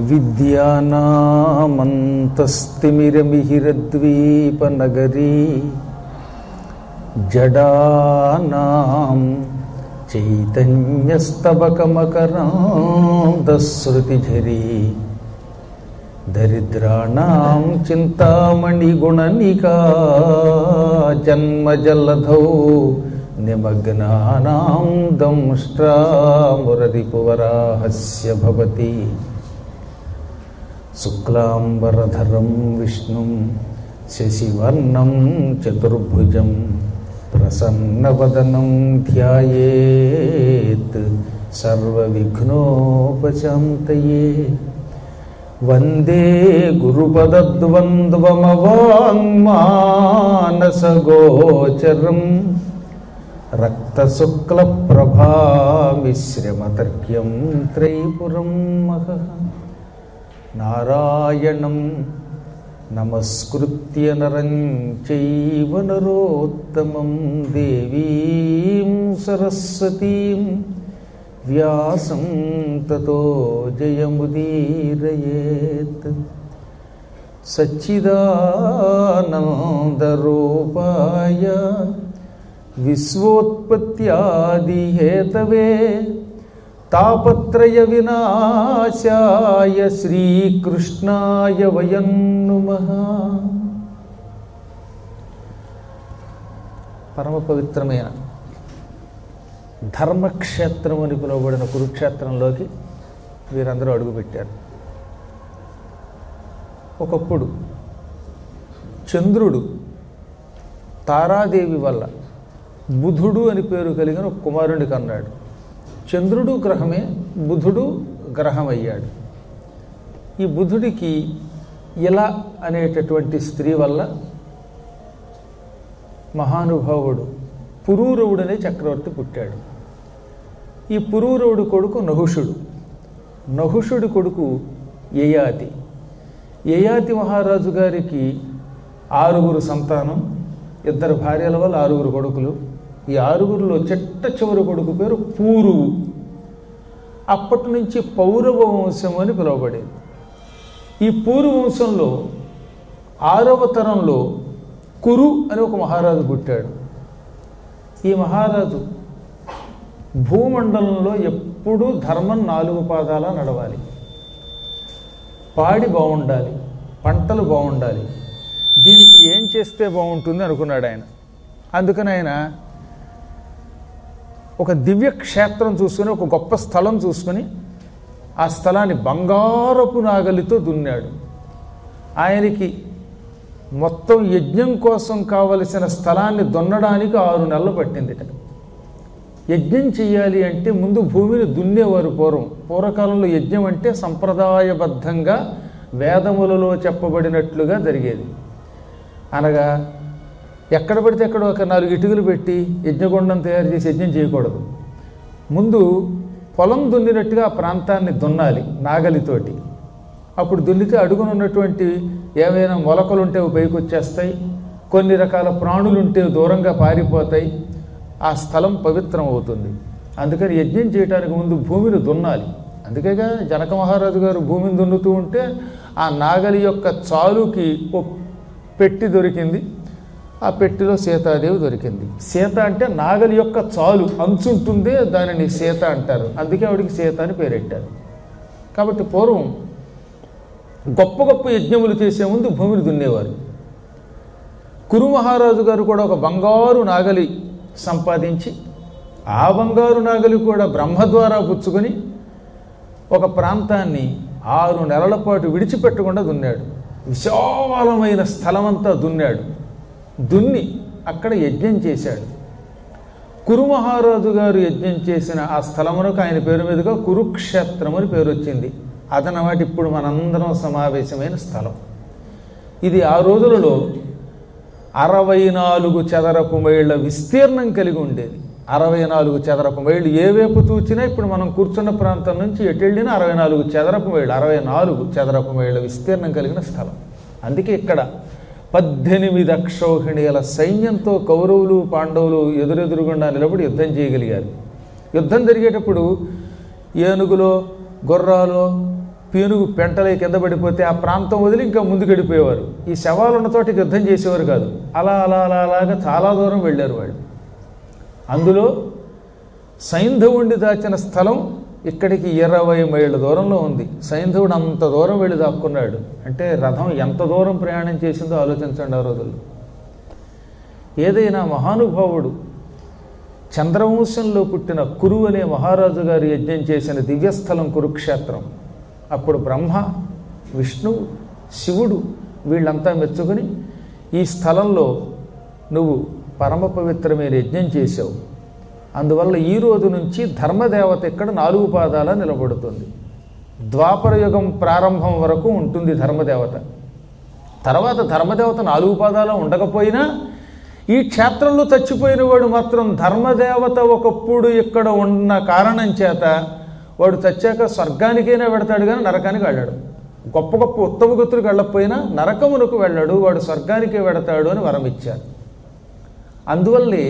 అవిద్యానామంతస్తిమిరమిహిరద్వీపనగరీ జడానాం చైతన్యస్తబకమకరాంతశ్రుతిఝరీ దరిద్రాణం చింతామణిగుణనికా జన్మజల్లధౌ నిమగ్నానాం దంష్ట్రామురరిపువరాహస్య భవతి శుక్లాంబరధరం విష్ణుం శశివర్ణం చతుర్భుజం ప్రసన్నవదనం ధ్యాయేత్ సర్వవిఘ్నోపశాంతయే వందే గురుపదద్వంద్వమవాङ्మానసగోచరం రక్తశుక్లప్రభామిశ్రమతర్క్యం త్రైపురం మహః నారాయణం నమస్కృత్య నరం చైవ నరోత్తమం దేవీం సరస్వతీం వ్యాసం తతో జయముదీరయేత్ సచ్చిదానందరూపాయ విశ్వోత్పత్యాదిహేతవే తాపత్రయ వినాశాయ శ్రీకృష్ణాయ వయం నుమః పరమ పవిత్రమైన ధర్మక్షేత్రం అని పిలువబడిన కురుక్షేత్రంలోకి వీరందరూ అడుగుపెట్టారు ఒకప్పుడు చంద్రుడు తారాదేవి వల్ల బుధుడు అని పేరు కలిగిన ఒక కుమారుని కన్నాడు చంద్రుడు గ్రహమే బుధుడు గ్రహం అయ్యాడు ఈ బుధుడికి ఇలా అనేటటువంటి స్త్రీ వల్ల మహానుభావుడు పురూరవుడనే చక్రవర్తి పుట్టాడు ఈ పురూరవుడు కొడుకు నహుషుడు నహుషుడి కొడుకు యయాతి యయాతి మహారాజు గారికి ఆరుగురు సంతానం ఇద్దరు భార్యల వల్ల ఆరుగురు కొడుకులు ఈ ఆరుగురిలో చిట్ట చివరి కొడుకు పేరు పూరువు అప్పటి నుంచి పౌరవ వంశం అని పిలువబడేది ఈ పూర్వ వంశంలో ఆరవ తరంలో కురు అని ఒక మహారాజు పుట్టాడు ఈ మహారాజు భూమండలంలో ఎప్పుడూ ధర్మం నాలుగు పాదాల నడవాలి పాడి బాగుండాలి పంటలు బాగుండాలి దీనికి ఏం చేస్తే బాగుంటుంది అనుకున్నాడు ఆయన అందుకని ఆయన ఒక దివ్య క్షేత్రం చూసుకుని ఒక గొప్ప స్థలం చూసుకుని ఆ స్థలాన్ని బంగారపు నాగలితో దున్నాడు ఆయనకి మొత్తం యజ్ఞం కోసం కావలసిన స్థలాన్ని దున్నడానికి ఆరు నెలలు పట్టిందిట యజ్ఞం చెయ్యాలి అంటే ముందు భూమిని దున్నేవారు పూర్వం పూర్వకాలంలో యజ్ఞం అంటే సంప్రదాయబద్ధంగా వేదములలో చెప్పబడినట్లుగా జరిగేది అనగా ఎక్కడ పడితే ఎక్కడ ఒక నాలుగు ఇటుకలు పెట్టి యజ్ఞగుండం తయారు చేసి యజ్ఞం చేయకూడదు ముందు పొలం దున్నినట్టుగా ఆ ప్రాంతాన్ని దున్నాలి నాగలితోటి అప్పుడు దున్నితే అడుగునున్నటువంటి ఏవైనా మొలకలు ఉంటే అవి పైకి వచ్చేస్తాయి కొన్ని రకాల ప్రాణులు ఉంటే దూరంగా పారిపోతాయి ఆ స్థలం పవిత్రం అవుతుంది అందుకని యజ్ఞం చేయడానికి ముందు భూమిని దున్నాలి అందుకేగా జనక మహారాజు గారు భూమిని దున్నుతూ ఉంటే ఆ నాగలి యొక్క చాలుకి ఓ పెట్టి దొరికింది ఆ పెట్టిలో సీతాదేవి దొరికింది సీత అంటే నాగలి యొక్క చాలు అంచుంటుందే దానిని సీత అంటారు అందుకే ఆవిడికి సీత అని పేరెట్టారు కాబట్టి పూర్వం గొప్ప గొప్ప యజ్ఞములు చేసే ముందు భూమిని దున్నేవారు కురు మహారాజు గారు కూడా ఒక బంగారు నాగలి సంపాదించి ఆ బంగారు నాగలి కూడా బ్రహ్మ ద్వారా పుచ్చుకొని ఒక ప్రాంతాన్ని ఆరు నెలల పాటు విడిచిపెట్టకుండా దున్నాడు విశాలమైన స్థలమంతా దున్నాడు దున్ని అక్కడ యజ్ఞం చేశాడు కురు మహారాజు గారు యజ్ఞం చేసిన ఆ స్థలమునకు ఆయన పేరు మీదుగా కురుక్షేత్రం అని పేరు వచ్చింది అదనమాట ఇప్పుడు మనందరం సమావేశమైన స్థలం ఇది ఆ రోజులలో అరవై నాలుగు చదరపు మైళ్ళ విస్తీర్ణం కలిగి ఉండేది అరవై నాలుగు చదరపు మైళ్ళు ఏ వైపు చూచినా ఇప్పుడు మనం కూర్చున్న ప్రాంతం నుంచి ఎటు వెళ్ళినా అరవై నాలుగు చదరపు మైళ్ళు అరవై నాలుగు చదరపు మైళ్ళ విస్తీర్ణం కలిగిన స్థలం అందుకే ఇక్కడ పద్దెనిమిది అక్షౌహిణీల సైన్యంతో కౌరవులు పాండవులు ఎదురెదురుగుండా నిలబడి యుద్ధం చేయగలిగారు యుద్ధం జరిగేటప్పుడు ఏనుగులో గుర్రాలో పీనుగు పెంటలై కింద పడిపోతే ఆ ప్రాంతం వదిలి ఇంకా ముందుకు వెళ్ళిపోయేవారు ఈ శవాలు ఉన్న చోటికి యుద్ధం చేసేవారు కాదు అలా అలా అలా అలాగా చాలా దూరం వెళ్ళారు వాళ్ళు అందులో సైంధవుణ్ణి దాచిన స్థలం ఇక్కడికి ఇరవై మైళ్ళ దూరంలో ఉంది సైంధవుడు అంత దూరం వెళ్ళి దాక్కున్నాడు అంటే రథం ఎంత దూరం ప్రయాణం చేసిందో ఆలోచించండి ఆ రోజుల్లో ఏదైనా మహానుభావుడు చంద్రవంశంలో పుట్టిన కురు అనే మహారాజు గారు యజ్ఞం చేసిన దివ్యస్థలం కురుక్షేత్రం అప్పుడు బ్రహ్మ విష్ణువు శివుడు వీళ్ళంతా మెచ్చుకొని ఈ స్థలంలో నువ్వు పరమ పవిత్రమైన యజ్ఞం చేశావు అందువల్ల ఈ రోజు నుంచి ధర్మదేవత ఇక్కడ నాలుగు పాదాల నిలబడుతుంది ద్వాపర యుగం ప్రారంభం వరకు ఉంటుంది ధర్మదేవత తర్వాత ధర్మదేవత నాలుగు పాదాల ఉండకపోయినా ఈ క్షేత్రంలో చచ్చిపోయిన వాడు మాత్రం ధర్మదేవత ఒకప్పుడు ఇక్కడ ఉన్న కారణం చేత వాడు చచ్చాక స్వర్గానికైనా వెడతాడు కానీ నరకానికి వెళ్ళాడు గొప్ప గొప్ప ఉత్తమ గతులకు వెళ్ళకపోయినా నరకమునకు వెళ్ళాడు వాడు స్వర్గానికే వెడతాడు అని వరం ఇచ్చారు అందువల్లే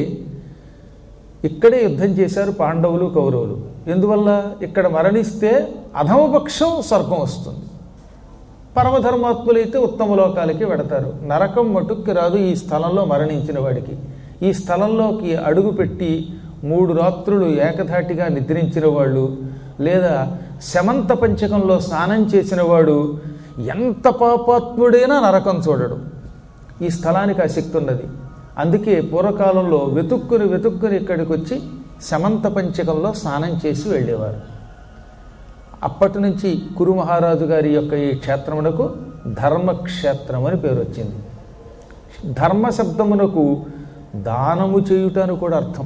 ఇక్కడే యుద్ధం చేశారు పాండవులు కౌరవులు ఎందువల్ల ఇక్కడ మరణిస్తే అధమపక్షం స్వర్గం వస్తుంది పరమధర్మాత్ములైతే ఉత్తమ లోకాలకి వెడతారు నరకం మటుక్కి రాదు ఈ స్థలంలో మరణించిన వాడికి ఈ స్థలంలోకి అడుగు పెట్టి మూడు రాత్రులు ఏకధాటిగా నిద్రించిన వాళ్ళు లేదా శమంత పంచకంలో స్నానం చేసిన వాడు ఎంత పాపాత్ముడైనా నరకం చూడడు ఈ స్థలానికి ఆ శక్తి ఉన్నది అందుకే పూర్వకాలంలో వెతుక్కుని వెతుక్కుని ఇక్కడికి వచ్చి శమంత పంచకంలో స్నానం చేసి వెళ్ళేవారు అప్పటి నుంచి కురు మహారాజు గారి యొక్క ఈ క్షేత్రమునకు ధర్మక్షేత్రం అని పేరు వచ్చింది ధర్మ శబ్దమునకు దానము చేయుట అని కూడా అర్థం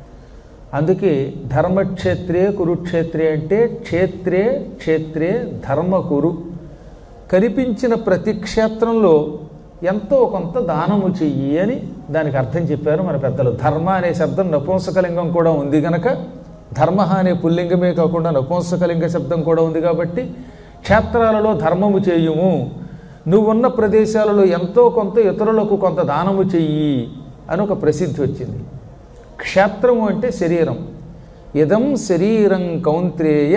అందుకే ధర్మక్షేత్రే కురుక్షేత్రే అంటే క్షేత్రే క్షేత్రే ధర్మకురు కనిపించిన ప్రతి క్షేత్రంలో ఎంతో కొంత దానము చెయ్యి అని దానికి అర్థం చెప్పారు మన పెద్దలు ధర్మ అనే శబ్దం నపుంసకలింగం కూడా ఉంది గనక ధర్మ అనే పుల్లింగమే కాకుండా నపుంసకలింగ శబ్దం కూడా ఉంది కాబట్టి క్షేత్రాలలో ధర్మము చేయుము నువ్వున్న ప్రదేశాలలో ఎంతో కొంత ఇతరులకు కొంత దానము చెయ్యి అని ఒక ప్రసిద్ధి వచ్చింది క్షేత్రము అంటే శరీరం ఇదం శరీరం కౌంత్రేయ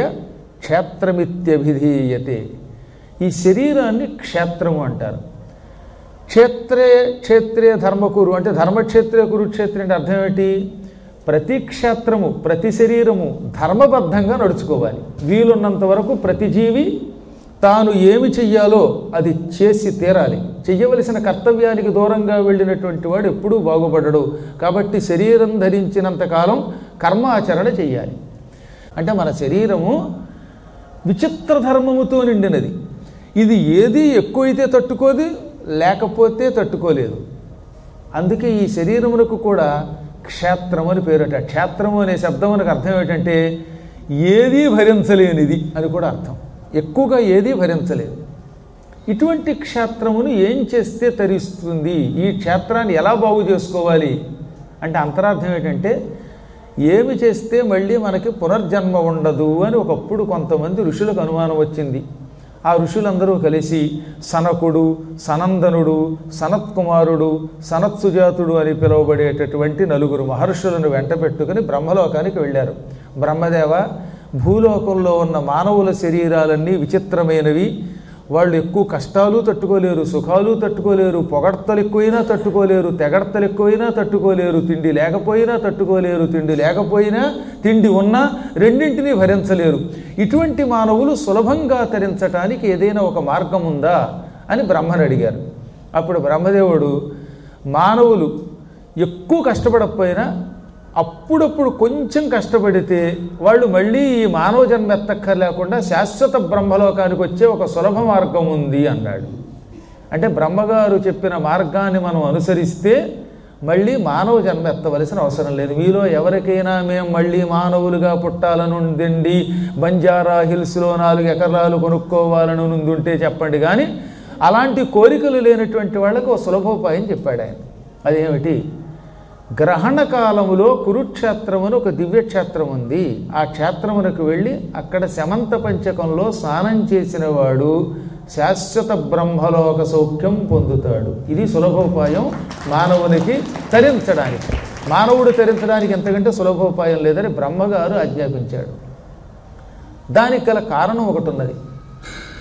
క్షేత్రమిత్యభిధీయతే ఈ శరీరాన్ని క్షేత్రము అంటారు క్షేత్రే క్షేత్రే ధర్మకురు అంటే ధర్మక్షేత్రే కురుక్షేత్రే అంటే అర్థం ఏంటి ప్రతి క్షేత్రము ప్రతి శరీరము ధర్మబద్ధంగా నడుచుకోవాలి వీలున్నంత వరకు ప్రతి జీవి తాను ఏమి చెయ్యాలో అది చేసి తీరాలి చెయ్యవలసిన కర్తవ్యానికి దూరంగా వెళ్ళినటువంటి వాడు ఎప్పుడూ బాగుపడడు కాబట్టి శరీరం ధరించినంత కాలం కర్మాచరణ చెయ్యాలి అంటే మన శరీరము విచిత్ర ధర్మముతో నిండినది ఇది ఏది ఎక్కువైతే తట్టుకోదు లేకపోతే తట్టుకోలేదు అందుకే ఈ శరీరమునకు కూడా క్షేత్రం అని పేరట క్షేత్రము అనే శబ్దమునకు అర్థం ఏంటంటే ఏదీ భరించలేనిది అని కూడా అర్థం ఎక్కువగా ఏదీ భరించలేదు ఇటువంటి క్షేత్రమును ఏం చేస్తే తరిస్తుంది ఈ క్షేత్రాన్ని ఎలా బాగు చేసుకోవాలి అంటే అంతరార్థం ఏంటంటే ఏమి చేస్తే మళ్ళీ మనకి పునర్జన్మ ఉండదు అని ఒకప్పుడు కొంతమంది ఋషులకు అనుమానం వచ్చింది ఆ ఋషులందరూ కలిసి సనకుడు సనందనుడు సనత్కుమారుడు సనత్సుజాతుడు అని పిలువబడేటటువంటి నలుగురు మహర్షులను వెంట పెట్టుకుని బ్రహ్మలోకానికి వెళ్ళారు బ్రహ్మదేవ భూలోకంలో ఉన్న మానవుల శరీరాలన్నీ విచిత్రమైనవి వాళ్ళు ఎక్కువ కష్టాలు తట్టుకోలేరు సుఖాలు తట్టుకోలేరు పొగడ్తలు ఎక్కువైనా తట్టుకోలేరు తెగడ్తలు ఎక్కువైనా తట్టుకోలేరు తిండి లేకపోయినా తట్టుకోలేరు తిండి లేకపోయినా తిండి ఉన్నా రెండింటినీ భరించలేరు ఇటువంటి మానవులు సులభంగా తరించటానికి ఏదైనా ఒక మార్గం ఉందా అని బ్రహ్మను అడిగారు అప్పుడు బ్రహ్మదేవుడు మానవులు ఎక్కువ కష్టపడకపోయినా అప్పుడప్పుడు కొంచెం కష్టపడితే వాళ్ళు మళ్ళీ ఈ మానవ జన్మ ఎత్తక్కర్లేకుండా శాశ్వత బ్రహ్మలోకానికి వచ్చే ఒక సులభ మార్గం ఉంది అన్నాడు అంటే బ్రహ్మగారు చెప్పిన మార్గాన్ని మనం అనుసరిస్తే మళ్ళీ మానవ జన్మ ఎత్తవలసిన అవసరం లేదు మీలో ఎవరికైనా మేము మళ్ళీ మానవులుగా పుట్టాలనుందండి బంజారా హిల్స్లో నాలుగు ఎకరాలు కొనుక్కోవాలని ఉంటే చెప్పండి కానీ అలాంటి కోరికలు లేనటువంటి వాళ్ళకు ఒక సులభోపాయం చెప్పాడు ఆయన అదేమిటి గ్రహణ కాలములో కురుక్షేత్రమును ఒక దివ్యక్షేత్రం ఉంది ఆ క్షేత్రమునకు వెళ్ళి అక్కడ శమంత పంచకంలో స్నానం చేసిన వాడు శాశ్వత బ్రహ్మలోక సౌఖ్యం పొందుతాడు ఇది సులభోపాయం మానవునికి తరించడానికి మానవుడు తరించడానికి ఎంతకంటే సులభోపాయం లేదని బ్రహ్మగారు ఆజ్ఞాపించాడు దానికి గల కారణం ఒకటి ఉన్నది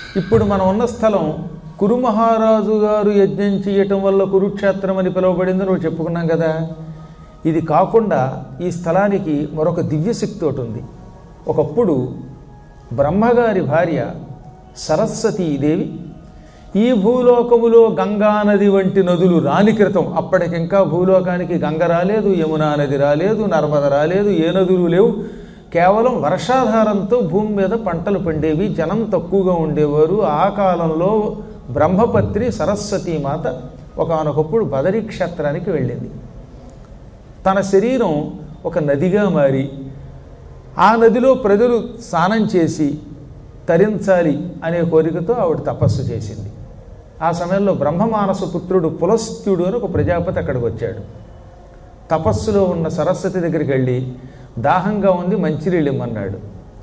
ఇప్పుడు మనం ఉన్న స్థలం కురు మహారాజు గారు యజ్ఞం చేయటం వల్ల కురుక్షేత్రం అని పిలువబడింది నువ్వు చెప్పుకున్నాం కదా ఇది కాకుండా ఈ స్థలానికి మరొక దివ్యశక్తి ఒకటి ఉంది ఒకప్పుడు బ్రహ్మగారి భార్య సరస్వతీదేవి ఈ భూలోకములో గంగా నది వంటి నదులు రాని క్రితం అప్పటికింకా భూలోకానికి గంగ రాలేదు యమునా నది రాలేదు నర్మద రాలేదు ఏ నదులు లేవు కేవలం వర్షాధారంతో భూమి మీద పంటలు పండేవి జనం తక్కువగా ఉండేవారు ఆ కాలంలో బ్రహ్మపత్రి సరస్వతీమాత ఒకనొకప్పుడు బదరీ క్షేత్రానికి వెళ్ళింది తన శరీరం ఒక నదిగా మారి ఆ నదిలో ప్రజలు స్నానం చేసి తరించాలి అనే కోరికతో ఆవిడ తపస్సు చేసింది ఆ సమయంలో బ్రహ్మమానస పుత్రుడు పులస్త్యుడు అని ఒక ప్రజాపతి అక్కడికి వచ్చాడు తపస్సులో ఉన్న సరస్వతి దగ్గరికి వెళ్ళి దాహంగా ఉంది మంచినీళ్ళు ఇమ్మన్నాడు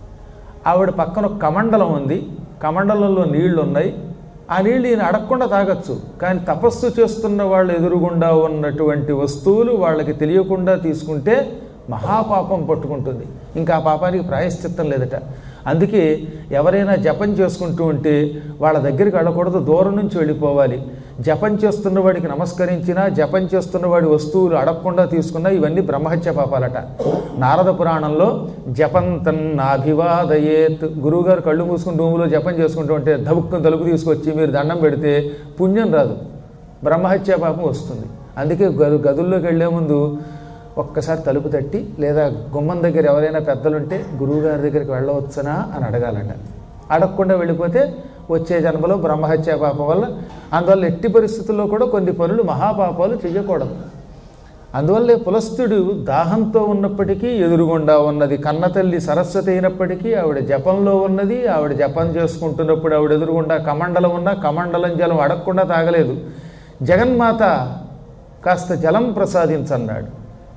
ఆవిడ పక్కన ఒక కమండలం ఉంది కమండలంలో నీళ్లు ఉన్నాయి ఆ నీళ్ళు ఈయన అడగకుండా తాగొచ్చు కానీ తపస్సు చేస్తున్న వాళ్ళు ఎదురుగుండా ఉన్నటువంటి వస్తువులు వాళ్ళకి తెలియకుండా తీసుకుంటే మహాపాపం పట్టుకుంటుంది ఇంకా ఆ పాపానికి ప్రాయశ్చిత్తం లేదట అందుకే ఎవరైనా జపం చేసుకుంటూ ఉంటే వాళ్ళ దగ్గరికి వెళ్ళకూడదు దూరం నుంచి వెళ్ళిపోవాలి జపం చేస్తున్న వాడికి నమస్కరించినా జపం చేస్తున్న వాడి వస్తువులు అడగకుండా తీసుకున్నా ఇవన్నీ బ్రహ్మహత్య పాపాలట నారద పురాణంలో జపంతన్ అభివాదయేత్ గురువుగారు కళ్ళు మూసుకుని రూములో జపం చేసుకుంటూ ఉంటే దబుక్కుని తలుపు తీసుకొచ్చి మీరు దండం పెడితే పుణ్యం రాదు బ్రహ్మహత్య పాపం వస్తుంది అందుకే గదు గదుల్లోకి వెళ్లే ముందు ఒక్కసారి తలుపు తట్టి లేదా గుమ్మం దగ్గర ఎవరైనా పెద్దలుంటే గురువుగారి దగ్గరికి వెళ్ళవచ్చునా అని అడగాలట అడగకుండా వెళ్ళిపోతే వచ్చే జన్మలో బ్రహ్మహత్య పాపం వల్ల అందువల్ల ఎట్టి పరిస్థితుల్లో కూడా కొన్ని పనులు మహాపాపాలు చేయకూడదు అందువల్లే పులస్తుడు దాహంతో ఉన్నప్పటికీ ఎదురుగుండా ఉన్నది కన్నతల్లి సరస్వతి అయినప్పటికీ ఆవిడ జపంలో ఉన్నది ఆవిడ జపం చేసుకుంటున్నప్పుడు ఆవిడ ఎదురుగుండా కమండలం ఉన్న కమండలం జలం అడగకుండా తాగలేదు జగన్మాత కాస్త జలం ప్రసాదించన్నాడు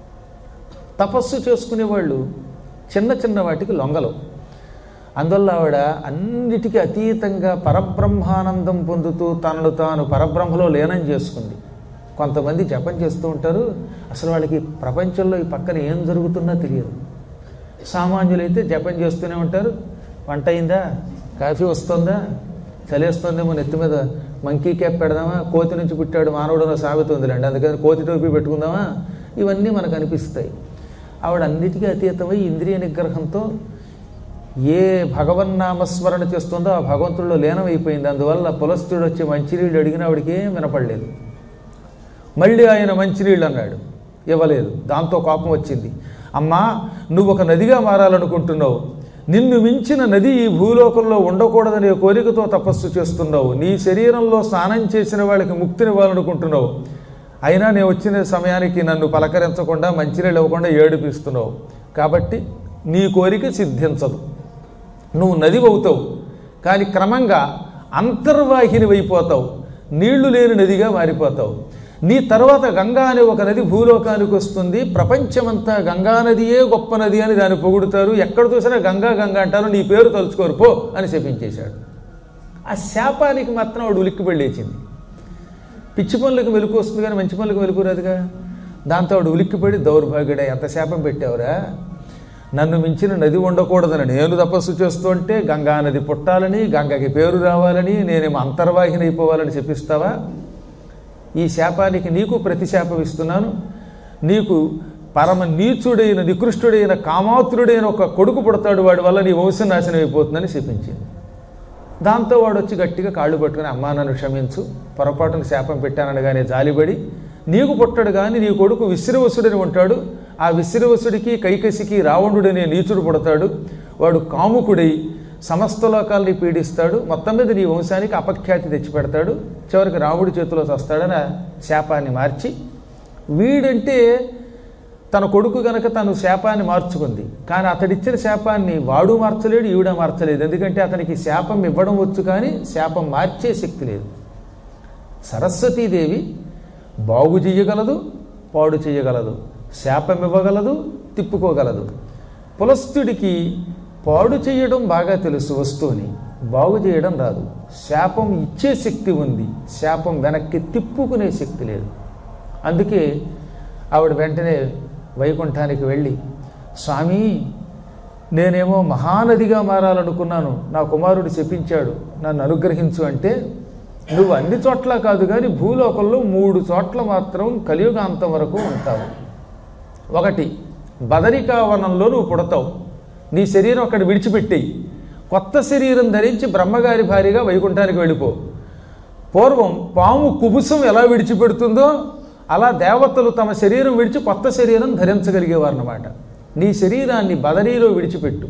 తపస్సు చేసుకునేవాళ్ళు చిన్న చిన్న వాటికి లొంగలు అందువల్ల ఆవిడ అన్నిటికీ అతీతంగా పరబ్రహ్మానందం పొందుతూ తనను తాను పరబ్రహ్మలో లీనం చేసుకుంది కొంతమంది జపం చేస్తూ ఉంటారు అసలు వాళ్ళకి ప్రపంచంలో ఈ పక్కన ఏం జరుగుతున్నా తెలియదు సామాన్యులైతే జపం చేస్తూనే ఉంటారు వంట అయిందా కాఫీ వస్తుందా చలేస్తుందేమో నెత్తి మీద మంకీ క్యాప్ పెడదామా కోతి నుంచి పుట్టాడు మానవుడు అన్న సామెత ఉందిలేండి అందుకని కోతి టోపీ పెట్టుకుందామా ఇవన్నీ మనకు అనిపిస్తాయి ఆవిడ అన్నిటికీ అతీతమై ఇంద్రియ నిగ్రహంతో ఏ భగవన్నామస్మరణ చేస్తుందో ఆ భగవంతుడిలో లీనమైపోయింది అందువల్ల పులస్తుడు వచ్చి మంచినీళ్ళు అడిగిన ఆవిడకి ఏం వినపడలేదు మళ్ళీ ఆయన మంచినీళ్ళు అన్నాడు ఇవ్వలేదు దాంతో కోపం వచ్చింది అమ్మా నువ్వు ఒక నదిగా మారాలనుకుంటున్నావు నిన్ను మించిన నది ఈ భూలోకంలో ఉండకూడదనే కోరికతో తపస్సు చేస్తున్నావు నీ శరీరంలో స్నానం చేసిన వాళ్ళకి ముక్తినివ్వాలనుకుంటున్నావు అయినా నేను వచ్చిన సమయానికి నన్ను పలకరించకుండా మంచినీళ్ళు ఇవ్వకుండా ఏడిపిస్తున్నావు కాబట్టి నీ కోరిక సిద్ధించదు నువ్వు నది అవుతావు కానీ క్రమంగా అంతర్వాహిని అయిపోతావు నీళ్లు లేని నదిగా మారిపోతావు నీ తర్వాత గంగా అనే ఒక నది భూలోకానికి వస్తుంది ప్రపంచమంతా గంగా నదియే గొప్ప నది అని దాన్ని పొగుడుతారు ఎక్కడ చూసినా గంగా గంగా అంటారు నీ పేరు తలుచుకోరు పో అని శపించేశాడు ఆ శాపానికి మాత్రం వాడు ఉలిక్కి వెళ్ళేసింది పిచ్చి పనులకు వెలుకు వస్తుంది కానీ మంచి పనులకు వెలుకు రాదుగా దాంతో వాడు ఉలిక్కిపడి దౌర్భాగ్యుడే ఎంత శాపం పెట్టావురా నన్ను మించిన నది ఉండకూడదని నేను తపస్సు చేస్తుంటే గంగా నది పుట్టాలని గంగకి పేరు రావాలని నేనేమో అంతర్వాహిని అయిపోవాలని చెప్పిస్తావా ఈ శాపానికి నీకు ప్రతిశాపం ఇస్తున్నాను నీకు పరమ నీచుడైన నికృష్టుడైన కామాతురుడైన ఒక కొడుకు పుడతాడు వాడి వల్ల నీ వంశం నాశనం అయిపోతుందని శపించింది దాంతో వాడు వచ్చి గట్టిగా కాళ్ళు పట్టుకుని అమ్మా నన్ను క్షమించు పొరపాటును శాపం పెట్టాననగానే జాలిపడి నీకు పుట్టడు కానీ నీ కొడుకు విశ్రవసుడని ఉంటాడు ఆ విశ్రవసుడికి కైకసికి రావణుడనే నీచుడు పుడతాడు వాడు కాముకుడై సమస్త లోకాల్ని పీడిస్తాడు మొత్తం మీద నీ వంశానికి అపఖ్యాతి తెచ్చిపెడతాడు చివరికి రాముడి చేతిలో వస్తాడని ఆ శాపాన్ని మార్చి వీడంటే తన కొడుకు గనక తను శాపాన్ని మార్చుకుంది కానీ అతడిచ్చిన శాపాన్ని వాడు మార్చలేడు ఈవిడ మార్చలేదు ఎందుకంటే అతనికి శాపం ఇవ్వడం వచ్చు కానీ శాపం మార్చే శక్తి లేదు సరస్వతీదేవి బాగు చేయగలదు పాడు చేయగలదు శాపం ఇవ్వగలదు తిప్పుకోగలదు పులస్తుడికి పాడు చేయడం బాగా తెలుసు వస్తువుని బాగు చేయడం రాదు శాపం ఇచ్చే శక్తి ఉంది శాపం వెనక్కి తిప్పుకునే శక్తి లేదు అందుకే ఆవిడ వెంటనే వైకుంఠానికి వెళ్ళి స్వామి నేనేమో మహానదిగా మారాలనుకున్నాను నా కుమారుడు చెప్పించాడు నన్ను అనుగ్రహించు అంటే నువ్వు అన్ని చోట్ల కాదు కానీ భూలోకంలో మూడు చోట్ల మాత్రం కలియుగాంతం వరకు ఉంటావు ఒకటి బదరికావనంలో నువ్వు పుడతావు నీ శరీరం అక్కడ విడిచిపెట్టేయి కొత్త శరీరం ధరించి బ్రహ్మగారి భార్యగా వైకుంఠానికి వెళ్ళిపో పూర్వం పాము కుబుసం ఎలా విడిచిపెడుతుందో అలా దేవతలు తమ శరీరం విడిచి కొత్త శరీరం ధరించగలిగేవారు అన్నమాట నీ శరీరాన్ని బదరీలో విడిచిపెట్టు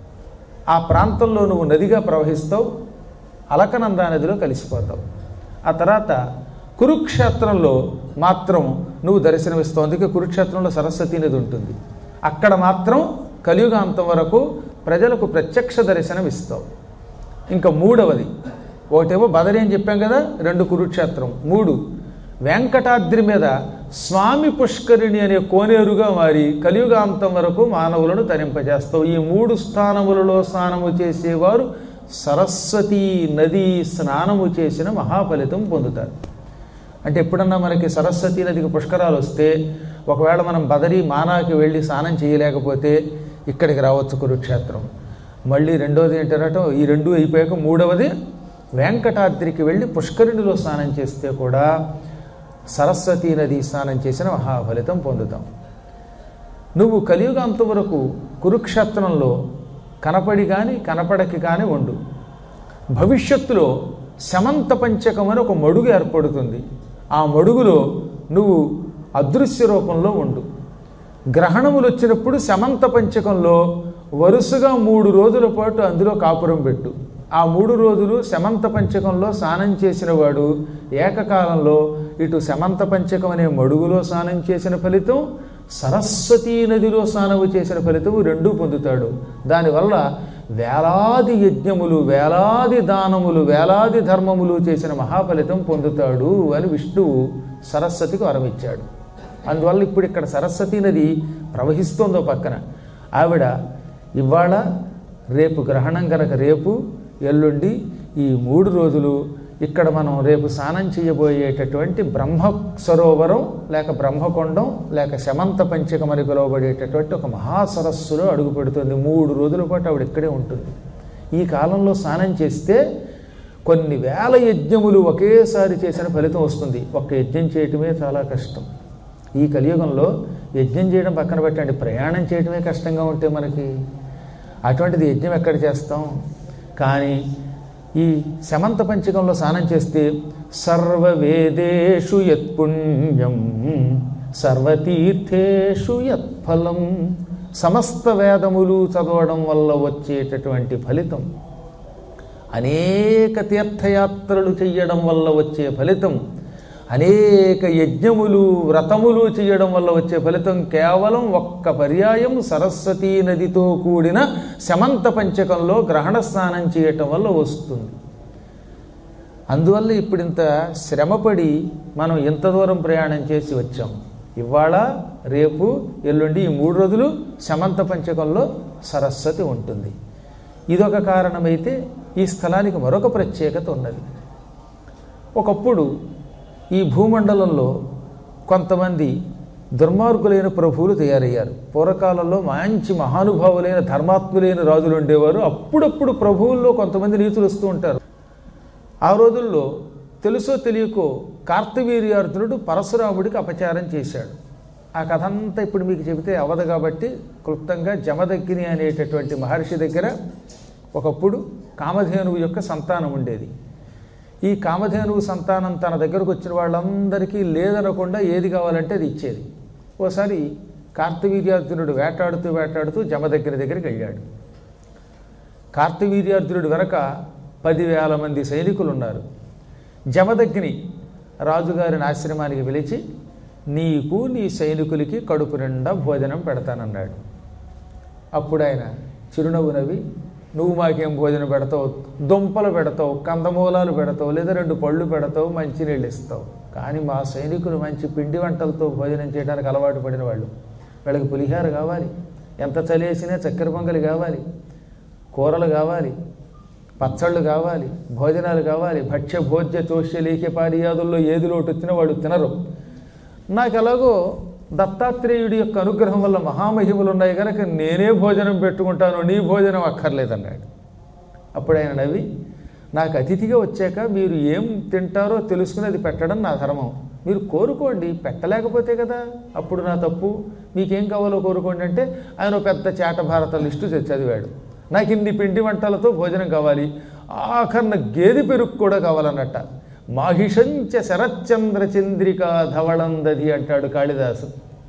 ఆ ప్రాంతంలో నువ్వు నదిగా ప్రవహిస్తావు అలకనందా నదిలో కలిసిపోతావు ఆ తర్వాత కురుక్షేత్రంలో మాత్రం నువ్వు దర్శనమిస్తావు అందుకే కురుక్షేత్రంలో సరస్వతి నది ఉంటుంది అక్కడ మాత్రం కలియుగాంతం వరకు ప్రజలకు ప్రత్యక్ష దర్శనం ఇస్తావు ఇంకా మూడవది ఒకటేమో బదరి అని చెప్పాం కదా రెండు కురుక్షేత్రం మూడు వెంకటాద్రి మీద స్వామి పుష్కరిణి అనే కోనేరుగా మారి కలియుగాంతం వరకు మానవులను తరింపజేస్తావు ఈ మూడు స్థానములలో స్నానము చేసేవారు సరస్వతీ నది స్నానము చేసిన మహాఫలితం పొందుతారు అంటే ఎప్పుడన్నా మనకి సరస్వతి నదికి పుష్కరాలు వస్తే ఒకవేళ మనం బదరి మానాకి వెళ్ళి స్నానం చేయలేకపోతే ఇక్కడికి రావచ్చు కురుక్షేత్రం మళ్ళీ రెండోది ఏంటనట ఈ రెండు అయిపోయాక మూడవది వెంకటాద్రికి వెళ్ళి పుష్కరిణిలో స్నానం చేస్తే కూడా సరస్వతీ నది స్నానం చేసిన మహాఫలితం పొందుతాం నువ్వు కలియుగాంతం వరకు కురుక్షేత్రంలో కనపడి కానీ కనపడకి కానీ ఉండు భవిష్యత్తులో శమంత పంచకం అని ఒక మడుగు ఏర్పడుతుంది ఆ మడుగులో నువ్వు అదృశ్య రూపంలో ఉండు గ్రహణములు వచ్చినప్పుడు శమంత పంచకంలో వరుసగా మూడు రోజుల పాటు అందులో కాపురం పెట్టు ఆ మూడు రోజులు శమంత పంచకంలో స్నానం చేసిన వాడు ఏకకాలంలో ఇటు శమంత పంచకం అనే మడుగులో స్నానం చేసిన ఫలితం సరస్వతీ నదిలో స్నానము చేసిన ఫలితం రెండూ పొందుతాడు దానివల్ల వేలాది యజ్ఞములు వేలాది దానములు వేలాది ధర్మములు చేసిన మహాఫలితం పొందుతాడు అని విష్ణువు సరస్వతికి వరమిచ్చాడు అందువల్ల ఇప్పుడు ఇక్కడ సరస్వతీ నది ప్రవహిస్తోందో పక్కన ఆవిడ ఇవాళ రేపు గ్రహణం కనుక రేపు ఎల్లుండి ఈ మూడు రోజులు ఇక్కడ మనం రేపు స్నానం చేయబోయేటటువంటి బ్రహ్మ సరోవరం లేక బ్రహ్మకొండం లేక శమంత పంచకం అని పిలువబడేటటువంటి ఒక మహాసరస్సులో అడుగు పెడుతుంది మూడు రోజుల పాటు ఆవిడ ఇక్కడే ఉంటుంది ఈ కాలంలో స్నానం చేస్తే కొన్ని వేల యజ్ఞములు ఒకేసారి చేసిన ఫలితం వస్తుంది ఒక్క యజ్ఞం చేయటమే చాలా కష్టం ఈ కలియుగంలో యజ్ఞం చేయడం పక్కన పెట్టండి ప్రయాణం చేయడమే కష్టంగా ఉంటే మనకి అటువంటిది యజ్ఞం ఎక్కడ చేస్తాం కానీ ఈ శమంత పంచకంలో స్నానం చేస్తే సర్వవేదేషు యత్పుణ్యం సర్వతీర్థేషు యత్ఫలం సమస్త వేదములు చదవడం వల్ల వచ్చేటటువంటి ఫలితం అనేక తీర్థయాత్రలు చెయ్యడం వల్ల వచ్చే ఫలితం అనేక యజ్ఞములు వ్రతములు చేయడం వల్ల వచ్చే ఫలితం కేవలం ఒక్క పర్యాయం సరస్వతీ నదితో కూడిన శమంత పంచకంలో గ్రహణ స్నానం చేయటం వల్ల వస్తుంది అందువల్ల ఇప్పుడు ఇంత శ్రమపడి మనం ఇంత దూరం ప్రయాణం చేసి వచ్చాం ఇవాళ రేపు ఎల్లుండి ఈ మూడు రోజులు శమంత పంచకంలో సరస్వతి ఉంటుంది ఇదొక కారణమైతే ఈ స్థలానికి మరొక ప్రత్యేకత ఉన్నది ఒకప్పుడు ఈ భూమండలంలో కొంతమంది దుర్మార్గులైన ప్రభువులు తయారయ్యారు పూర్వకాలంలో మంచి మహానుభావులైన ధర్మాత్ములైన రాజులు ఉండేవారు అప్పుడప్పుడు ప్రభువుల్లో కొంతమంది నీతులు వస్తూ ఉంటారు ఆ రోజుల్లో తెలుసో తెలియకో కార్తవీర్యార్జునుడు పరశురాముడికి అపచారం చేశాడు ఆ కథ అంతా ఇప్పుడు మీకు చెబితే అవదు కాబట్టి క్లుప్తంగా జమదగ్ని అనేటటువంటి మహర్షి దగ్గర ఒకప్పుడు కామధేనువు యొక్క సంతానం ఉండేది ఈ కామధేనువు సంతానం తన దగ్గరకు వచ్చిన వాళ్ళందరికీ లేదనకుండా ఏది కావాలంటే అది ఇచ్చేది ఓసారి కార్తవీర్యార్జునుడు వేటాడుతూ వేటాడుతూ జమదగ్ని దగ్గరికి వెళ్ళాడు కార్తవీర్యార్జునుడు వెనక పదివేల మంది సైనికులు ఉన్నారు జమదగ్ని రాజుగారిని ఆశ్రమానికి పిలిచి నీకు నీ సైనికులకి కడుపు నిండా భోజనం పెడతానన్నాడు అప్పుడు ఆయన చిరునవ్వు నవ్వి నువ్వు మాకేం భోజనం పెడతావు దుంపలు పెడతావు కందమూలాలు పెడతావు లేదా రెండు పళ్ళు పెడతావు మంచినీళ్ళు ఇస్తావు కానీ మా సైనికులు మంచి పిండి వంటలతో భోజనం చేయడానికి అలవాటు పడిన వాళ్ళు వీళ్ళకి పులిహార కావాలి ఎంత చలేసినా చక్కెర పొంగలి కావాలి కూరలు కావాలి పచ్చళ్ళు కావాలి భోజనాలు కావాలి భక్ష్య భోజ్య తోష్య లేఖ్య పారియాదుల్లో ఏది లోటు వచ్చినా వాడు తినరు నాకు ఎలాగో దత్తాత్రేయుడి యొక్క అనుగ్రహం వల్ల మహామహిమలు ఉన్నాయి కనుక నేనే భోజనం పెట్టుకుంటాను నీ భోజనం అక్కర్లేదన్నాడు అప్పుడు ఆయన నవ్వి నాకు అతిథిగా వచ్చాక మీరు ఏం తింటారో తెలుసుకుని అది పెట్టడం నా ధర్మం మీరు కోరుకోండి పెట్టలేకపోతే కదా అప్పుడు నా తప్పు మీకేం కావాలో కోరుకోండి అంటే ఆయన ఒక పెద్ద చేట భారత లిస్టు చ- చదివాడు నాకు ఇన్ని పిండి వంటలతో భోజనం కావాలి ఆఖరణ గేదె పెరుగు కూడా కావాలన్నట్ట మాహిషంచ శరశ్చంద్ర చంద్రిక ధవళందది అంటాడు కాళిదాసు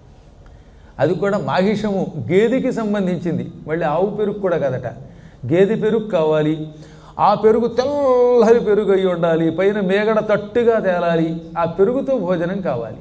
అది కూడా మాహిషము గేదెకి సంబంధించింది మళ్ళీ ఆవు పెరుగు కూడా కదట గేదె పెరుగు కావాలి ఆ పెరుగు తెల్లరి పెరుగు అయి ఉండాలి పైన మేగడ తట్టుగా తేలాలి ఆ పెరుగుతో భోజనం కావాలి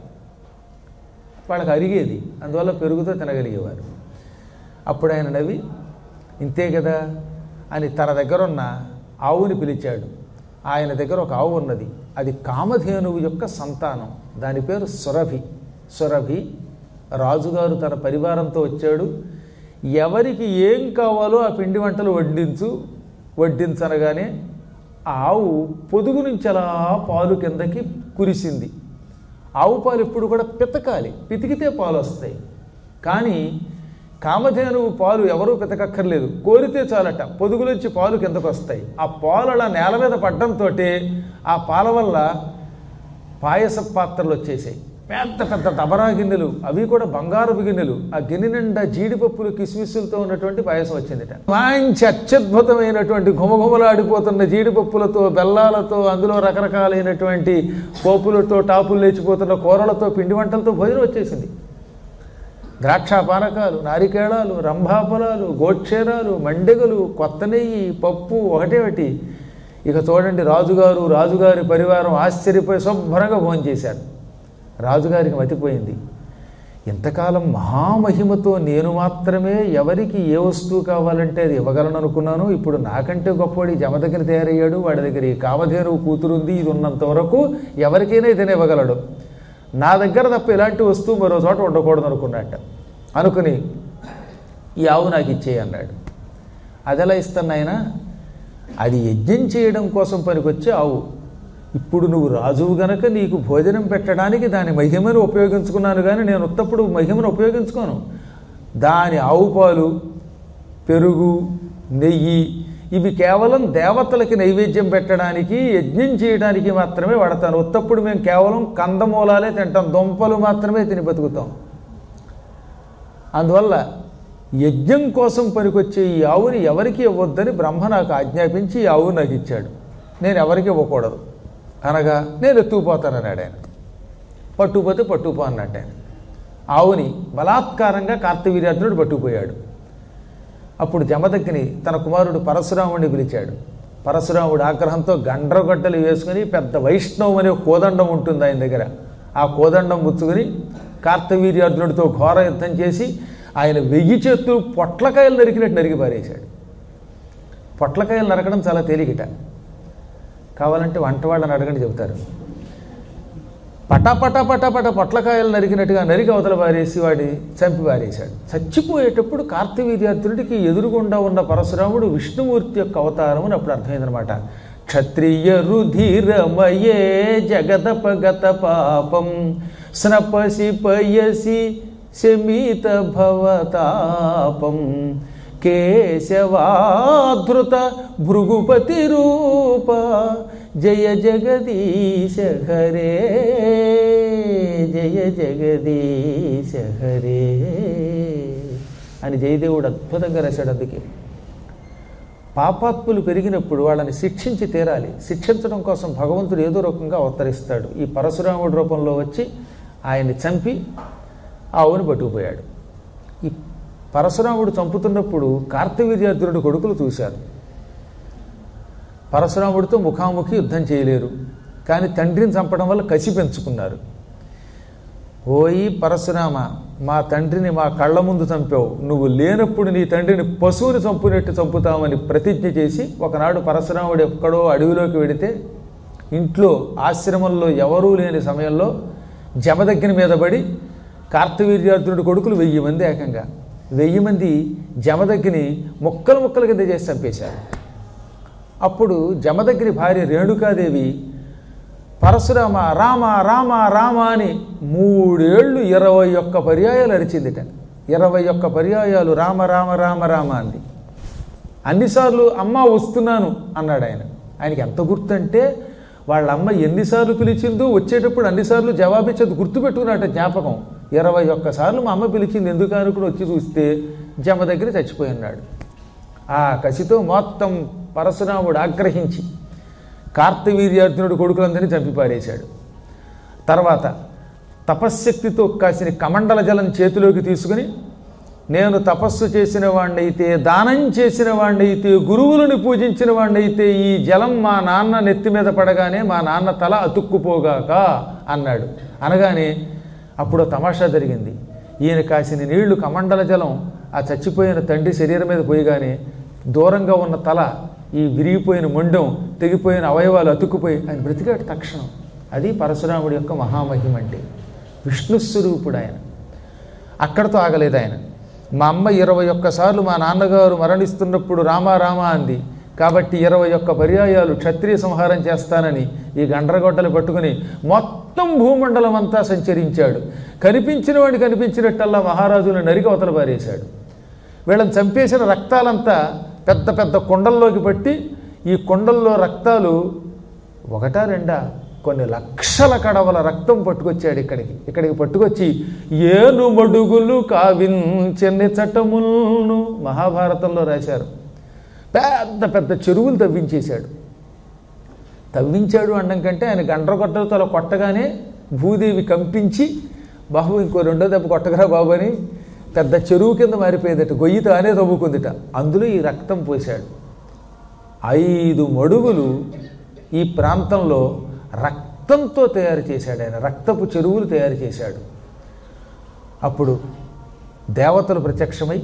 వాళ్ళకి అరిగేది అందువల్ల పెరుగుతో తినగలిగేవారు అప్పుడు ఆయన నవ్వి ఇంతే కదా అని తన దగ్గర ఉన్న ఆవుని పిలిచాడు ఆయన దగ్గర ఒక ఆవు ఉన్నది అది కామధేనువు యొక్క సంతానం దాని పేరు సురభి సురభి రాజుగారు తన పరివారంతో వచ్చాడు ఎవరికి ఏం కావాలో ఆ పిండి వంటలు వడ్డించు వడ్డించనగానే ఆ ఆవు పొదుగు నుంచి అలా పాలు కిందకి కురిసింది ఆవు పాలు ఎప్పుడు కూడా పితకాలి పితికితే పాలు వస్తాయి కానీ కామధేనువు పాలు ఎవరూ పితకక్కర్లేదు కోరితే చాలట పొదుగులోంచి పాలు కిందకు వస్తాయి ఆ పాలు అలా నేల మీద పడ్డంతో ఆ పాల వల్ల పాయస పాత్రలు వచ్చేసాయి పెద్ద పెద్ద దబరా గిన్నెలు అవి కూడా బంగారపు గిన్నెలు ఆ గిన్నె నిండా జీడిపప్పులు కిస్మిస్సులతో ఉన్నటువంటి పాయసం వచ్చిందిట మంచి అత్యద్భుతమైనటువంటి ఘుమఘుమలాడిపోతున్న జీడిపప్పులతో బెల్లాలతో అందులో రకరకాలైనటువంటి పోపులతో టాపులు లేచిపోతున్న కూరలతో పిండి వంటలతో భోజనం వచ్చేసింది ద్రాక్ష పానకాలు నారికేళాలు రంభాఫలాలు గోక్షేరాలు మండెగలు కొత్త నెయ్యి పప్పు ఒకటేమిటి ఇక చూడండి రాజుగారు రాజుగారి పరివారం ఆశ్చర్యపోయి శుభ్రంగా భోజనం చేశారు రాజుగారికి మతిపోయింది ఇంతకాలం మహామహిమతో నేను మాత్రమే ఎవరికి ఏ వస్తువు కావాలంటే అది ఇవ్వగలను అనుకున్నాను ఇప్పుడు నాకంటే గొప్పవాడు ఈ జమ దగ్గర తయారయ్యాడు వాడి దగ్గర ఈ కామధేనువు కూతురుంది ఇది ఉన్నంత వరకు ఎవరికైనా ఇతనే ఇవ్వగలడు నా దగ్గర తప్ప ఇలాంటి వస్తువు మరో చోట ఉండకూడదు అనుకున్నట్ట అనుకుని ఈ ఆవు నాకు ఇచ్చేయి అన్నాడు అది ఎలా ఇస్తాను ఆయన అది యజ్ఞం చేయడం కోసం పనికొచ్చే ఆవు ఇప్పుడు నువ్వు రాజువు గనక నీకు భోజనం పెట్టడానికి దాని మహిమను ఉపయోగించుకున్నాను కానీ నేను ఉత్తప్పుడు మహిమను ఉపయోగించుకోను దాని ఆవు పాలు పెరుగు నెయ్యి ఇవి కేవలం దేవతలకి నైవేద్యం పెట్టడానికి యజ్ఞం చేయడానికి మాత్రమే వాడతాను ఉత్తప్పుడు మేము కేవలం కందమూలాలే తింటాం దుంపలు మాత్రమే తిని బతుకుతాం అందువల్ల యజ్ఞం కోసం పనికొచ్చే ఈ ఆవుని ఎవరికి ఇవ్వద్దని బ్రహ్మ నాకు ఆజ్ఞాపించి ఈ ఆవు నాకు ఇచ్చాడు నేను ఎవరికి ఇవ్వకూడదు అనగా నేను ఎత్తుకుపోతానన్నాడు ఆయన పట్టుకుపోతే పట్టుకుపో అన్నట్టు ఆయన ఆవుని బలాత్కారంగా కార్తవీర్యార్జునుడు పట్టుకుపోయాడు అప్పుడు జమదగ్ని తన కుమారుడు పరశురాముడిని పిలిచాడు పరశురాముడు ఆగ్రహంతో గండ్రగడ్డలు వేసుకుని పెద్ద వైష్ణవం అనే కోదండం ఉంటుంది ఆయన దగ్గర ఆ కోదండం ముచ్చుకుని కార్తవీర్యార్జునుడితో ఘోర యుద్ధం చేసి ఆయన వెయ్యి చేతులు పొట్లకాయలు నరికినట్టు నరికి పారేశాడు పొట్లకాయలు నరకడం చాలా తేలికట కావాలంటే వంట వాళ్ళని అడగండి చెబుతారు పటా పటా పటా పటా పొట్లకాయలు నరికినట్టుగా నరికి అవతల పారేసి వాడి చంపి పారేశాడు చచ్చిపోయేటప్పుడు కార్తవీర్యార్జునుడికి ఎదురుగుండా ఉన్న పరశురాముడు విష్ణుమూర్తి యొక్క అవతారం అని అప్పుడు అర్థమైందనమాట క్షత్రియ రుధిరమయే జగదపగత పాపం స్నపసి పయసి శమీత భవతాపం కేశవాధృత భృగుపతి రూప జయ జగదీశ హరే జయ జగదీశ హరే అని జయదేవుడు అద్భుతంగా రాశాడు అందుకే పాపాత్ములు పెరిగినప్పుడు వాళ్ళని శిక్షించి తీరాలి శిక్షించడం కోసం భగవంతుడు ఏదో రకంగా అవతరిస్తాడు ఈ పరశురాముడి రూపంలో వచ్చి ఆయన్ని చంపి ఆవుని పట్టుకుపోయాడు ఈ పరశురాముడు చంపుతున్నప్పుడు కార్తవీర్యార్జునుడి కొడుకులు చూశారు పరశురాముడితో ముఖాముఖి యుద్ధం చేయలేరు కానీ తండ్రిని చంపడం వల్ల కసి పెంచుకున్నారు ఓయి పరశురామ మా తండ్రిని మా కళ్ళ ముందు చంపావు నువ్వు లేనప్పుడు నీ తండ్రిని పశువుని చంపునట్టు చంపుతామని ప్రతిజ్ఞ చేసి ఒకనాడు పరశురాముడు ఎక్కడో అడవిలోకి వెడితే ఇంట్లో ఆశ్రమంలో ఎవరూ లేని సమయంలో జమదగ్ని మీద పడి కార్తవీర్యార్జునుడి కొడుకులు వెయ్యి మంది ఏకంగా వెయ్యి మంది జమదగ్ని ముక్కలు ముక్కల కింద చేసి చంపేశారు అప్పుడు జమదగ్ని భార్య రేణుకాదేవి పరశురామ రామ రామ రామ అని మూడేళ్లు ఇరవై ఒక్క పర్యాయాలు అరిచిందిట ఇరవై ఒక్క పర్యాయాలు రామ రామ రామ రామ అంది అన్నిసార్లు అమ్మ వస్తున్నాను అన్నాడు ఆయన ఆయనకి ఎంత గుర్తంటే వాళ్ళ అమ్మ ఎన్నిసార్లు పిలిచిందో వచ్చేటప్పుడు అన్నిసార్లు జవాబిచ్చేది గుర్తుపెట్టుకున్నట్ట జ్ఞాపకం ఇరవై ఒక్కసార్లు మా అమ్మ పిలిచింది ఎందుకు అనుకుని వచ్చి చూస్తే జమ దగ్గర చచ్చిపోయి ఉన్నాడు ఆ కసితో మొత్తం పరశురాముడు ఆగ్రహించి కార్తవీర్యార్జునుడు కొడుకులందరినీ చంపి పారేశాడు తర్వాత తపశ్శక్తితో కాసిన కమండల జలం చేతిలోకి తీసుకుని నేను తపస్సు చేసిన వాణ్ణైతే దానం చేసిన వాణ్ణైతే గురువులను పూజించిన వాణ్ణైతే ఈ జలం మా నాన్న నెత్తి మీద పడగానే మా నాన్న తల అతుక్కుపోగాక అన్నాడు అనగానే అప్పుడు తమాషా జరిగింది ఈయన కాసిన నీళ్లు కమండల జలం ఆ చచ్చిపోయిన తండ్రి శరీరం మీద పోయగానే దూరంగా ఉన్న తల ఈ విరిగిపోయిన మొండం తెగిపోయిన అవయవాలు అతుక్కుపోయి ఆయన బ్రతికాడు తక్షణం అది పరశురాముడి యొక్క మహామహిమ అంటే విష్ణుస్వరూపుడు ఆయన అక్కడతో ఆగలేదు ఆయన మా అమ్మ ఇరవై ఒక్కసార్లు మా నాన్నగారు మరణిస్తున్నప్పుడు రామా రామా అంది కాబట్టి ఇరవై ఒక్క పర్యాయాలు క్షత్రియ సంహారం చేస్తానని ఈ గండ్రగొడ్డలు పట్టుకుని మొత్తం భూమండలం అంతా సంచరించాడు కనిపించిన వాడిని కనిపించినట్టల్లా మహారాజును నరికి అవతల పారేశాడు వీళ్ళని చంపేసిన రక్తాలంతా పెద్ద పెద్ద కుండల్లోకి పట్టి ఈ కుండల్లో రక్తాలు ఒకటా రెండా కొన్ని లక్షల కడవల రక్తం పట్టుకొచ్చాడు ఇక్కడికి ఇక్కడికి పట్టుకొచ్చి ఏను మడుగులు కావించెన్ని చట్టములను మహాభారతంలో రాశారు పెద్ద పెద్ద చెరువులు తవ్వించేశాడు తవ్వించాడు అనడం కంటే ఆయన గండ్రగొట్టలతో అలా కొట్టగానే భూదేవి కంపించి బాబు ఇంకో రెండో దెబ్బ కొట్టగరా బాబు అని పెద్ద చెరువు కింద మారిపోయేదట గొయ్యి తానే తవ్వుకుందిట అందులో ఈ రక్తం పోశాడు ఐదు మడుగులు ఈ ప్రాంతంలో రక్తంతో తయారు చేశాడు ఆయన రక్తపు చెరువులు తయారు చేశాడు అప్పుడు దేవతలు ప్రత్యక్షమై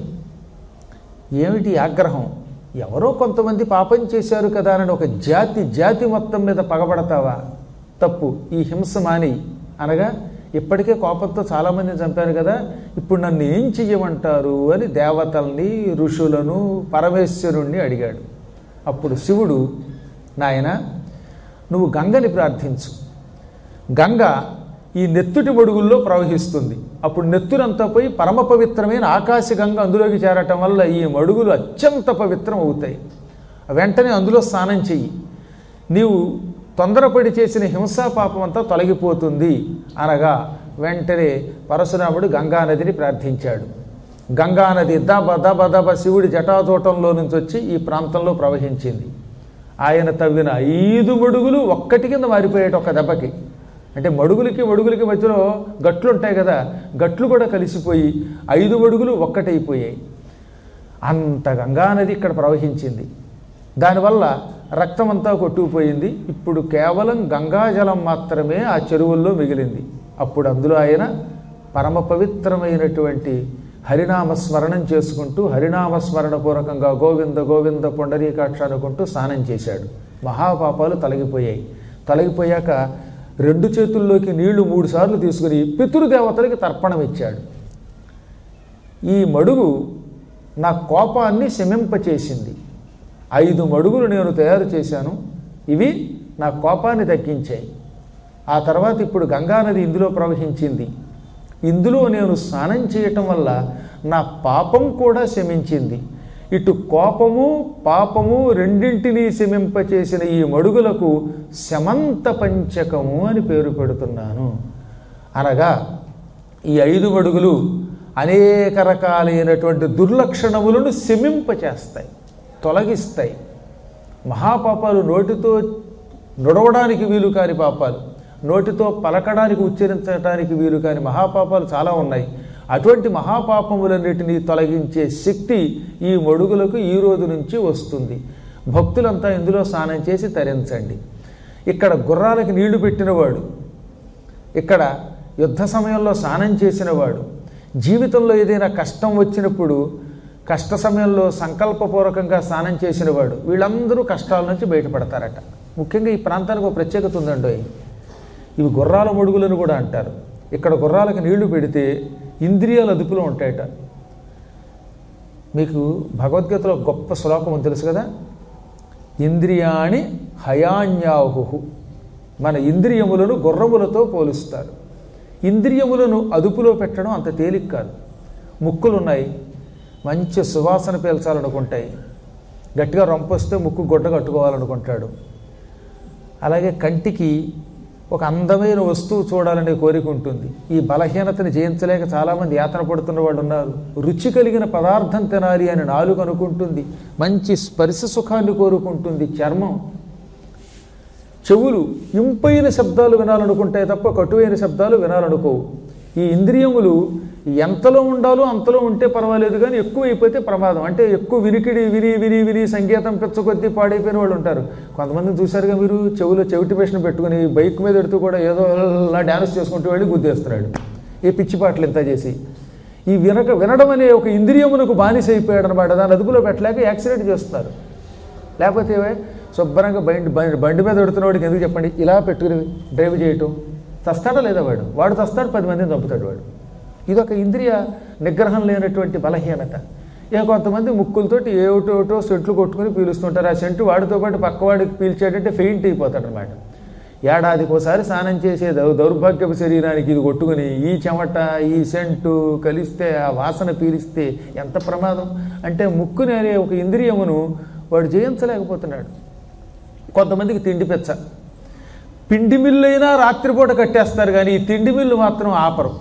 ఏమిటి ఆగ్రహం ఎవరో కొంతమంది పాపం చేశారు కదా అని ఒక జాతి జాతి మొత్తం మీద పగబడతావా తప్పు ఈ హింస మాని అనగా ఇప్పటికే కోపంతో చాలామందిని చంపాను కదా ఇప్పుడు నన్ను ఏం చెయ్యమంటారు అని దేవతల్ని ఋషులను పరమేశ్వరుణ్ణి అడిగాడు అప్పుడు శివుడు నాయన నువ్వు గంగని ప్రార్థించు గంగ ఈ నెత్తుటి మడుగుల్లో ప్రవహిస్తుంది అప్పుడు నెత్తురంతా పోయి పరమ పవిత్రమైన ఆకాశగంగ అందులోకి చేరటం వల్ల ఈ మడుగులు అత్యంత పవిత్రం అవుతాయి వెంటనే అందులో స్నానం చెయ్యి నీవు తొందరపడి చేసిన హింసా పాపం అంతా తొలగిపోతుంది అనగా వెంటనే పరశురాముడు గంగానదిని ప్రార్థించాడు గంగానది దబ దబ దబ శివుడి జటాతోటంలో నుంచి వచ్చి ఈ ప్రాంతంలో ప్రవహించింది ఆయన తవ్విన ఐదు మడుగులు ఒక్కటి కింద మారిపోయాడు ఒక దెబ్బకి అంటే మడుగులకి మడుగులకి మధ్యలో గట్లు ఉంటాయి కదా గట్లు కూడా కలిసిపోయి ఐదు మడుగులు ఒక్కటైపోయాయి అంత గంగానది ఇక్కడ ప్రవహించింది దానివల్ల రక్తమంతా కొట్టుకుపోయింది ఇప్పుడు కేవలం గంగాజలం మాత్రమే ఆ చెరువుల్లో మిగిలింది అప్పుడు అందులో ఆయన పరమ పవిత్రమైనటువంటి హరినామ స్మరణం చేసుకుంటూ హరినామ స్మరణ పూర్వకంగా గోవింద గోవింద పొండరీకాక్ష అనుకుంటూ స్నానం చేశాడు మహాపాపాలు తొలగిపోయాయి తొలగిపోయాక రెండు చేతుల్లోకి నీళ్లు మూడు సార్లు తీసుకుని పితృదేవతలకి తర్పణం ఇచ్చాడు ఈ మడుగు నా కోపాన్ని శమింపచేసింది ఐదు మడుగులు నేను తయారు చేశాను ఇవి నా కోపాన్ని తగ్గించాయి ఆ తర్వాత ఇప్పుడు గంగానది ఇందులో ప్రవహించింది ఇందులో నేను స్నానం చేయటం వల్ల నా పాపం కూడా శమించింది ఇటు కోపము పాపము రెండింటినీ శమింపచేసిన ఈ మడుగులకు శమంత పంచకము అని పేరు పెడుతున్నాను అనగా ఈ ఐదు మడుగులు అనేక రకాలైనటువంటి దుర్లక్షణములను శమింపచేస్తాయి తొలగిస్తాయి మహాపాపాలు నోటితో నుడవడానికి వీలు కాని పాపాలు నోటితో పలకడానికి ఉచ్చరించడానికి వీలు కాని మహాపాపాలు చాలా ఉన్నాయి అటువంటి మహాపాపములన్నిటినీ తొలగించే శక్తి ఈ మడుగులకు ఈ రోజు నుంచి వస్తుంది భక్తులంతా ఇందులో స్నానం చేసి తరించండి ఇక్కడ గుర్రాలకి నీళ్లు పెట్టినవాడు ఇక్కడ యుద్ధ సమయంలో స్నానం చేసినవాడు జీవితంలో ఏదైనా కష్టం వచ్చినప్పుడు కష్ట సమయంలో సంకల్పపూర్వకంగా స్నానం చేసినవాడు వీళ్ళందరూ కష్టాల నుంచి బయటపడతారట ముఖ్యంగా ఈ ప్రాంతానికి ఒక ప్రత్యేకత ఉందండి ఇవి గుర్రాల మడుగులను కూడా అంటారు ఇక్కడ గుర్రాలకు నీళ్లు పెడితే ఇంద్రియాలు అదుపులో ఉంటాయట మీకు భగవద్గీతలో గొప్ప శ్లోకం ఉంది తెలుసు కదా ఇంద్రియాణి హయాన్యాహు మన ఇంద్రియములను గుర్రములతో పోలుస్తారు ఇంద్రియములను అదుపులో పెట్టడం అంత తేలిక కాదు ముక్కులు ఉన్నాయి మంచి సువాసన పీల్చాలనుకుంటాయి గట్టిగా రొంపొస్తే ముక్కు గుడ్డ కట్టుకోవాలనుకుంటాడు అలాగే కంటికి ఒక అందమైన వస్తువు చూడాలనే కోరిక ఉంటుంది ఈ బలహీనతని జయించలేక చాలామంది యాతన పడుతున్న వాళ్ళు ఉన్నారు రుచి కలిగిన పదార్థం తినాలి అని నాలుగు అనుకుంటుంది మంచి స్పర్శ సుఖాన్ని కోరుకుంటుంది చర్మం చెవులు ఇంపైన శబ్దాలు వినాలనుకుంటాయి తప్ప కటువైన శబ్దాలు వినాలనుకోవు ఈ ఇంద్రియములు ఎంతలో ఉండాలో అంతలో ఉంటే పర్వాలేదు కానీ ఎక్కువ అయిపోతే ప్రమాదం అంటే ఎక్కువ వినికిడి విని విని విని సంగీతం పెచ్చకొద్దీ పాడైపోయిన వాళ్ళు ఉంటారు కొంతమందిని చూశారుగా మీరు చెవులో చెవిటి మిషన్ పెట్టుకుని బైక్ మీద ఎడుతూ కూడా ఏదో అలా డ్యాన్స్ చేసుకుంటూ వెళ్ళి గుద్దేస్తున్నాడు ఈ పిచ్చి పాటలు ఇంత చేసి ఈ వినక వినడం అనే ఒక ఇంద్రియమునకు బానిస అయిపోయాడు అనమాట దాన్ని అదుపులో పెట్టలేక యాక్సిడెంట్ చేస్తున్నారు లేకపోతే ఏవే శుభ్రంగా బండి బండి బండి మీద పెడుతున్న వాడికి ఎందుకు చెప్పండి ఇలా పెట్టుకుని డ్రైవ్ చేయటం చస్తాడా లేదా వాడు వాడు చస్తాడు పది మందిని చంపుతాడు వాడు ఇదొక ఇంద్రియ నిగ్రహం లేనటువంటి బలహీనత ఇక కొంతమంది ముక్కులతోటి ఏమిటోటో సెంట్లు కొట్టుకుని పీలుస్తుంటారు ఆ సెంటు వాడితో పాటు పక్కవాడికి పీల్చేటంటే ఫెయింట్ అయిపోతాడు అనమాట ఏడాదికి ఒకసారి స్నానం చేసే దౌ దౌర్భాగ్యపు శరీరానికి ఇది కొట్టుకుని ఈ చెమట ఈ సెంటు కలిస్తే ఆ వాసన పీలిస్తే ఎంత ప్రమాదం అంటే ముక్కుని అనే ఒక ఇంద్రియమును వాడు జయించలేకపోతున్నాడు కొంతమందికి తిండి పెచ్చ పిండి మిల్లు అయినా రాత్రిపూట కట్టేస్తారు కానీ ఈ తిండి మిల్లు మాత్రం ఆపరు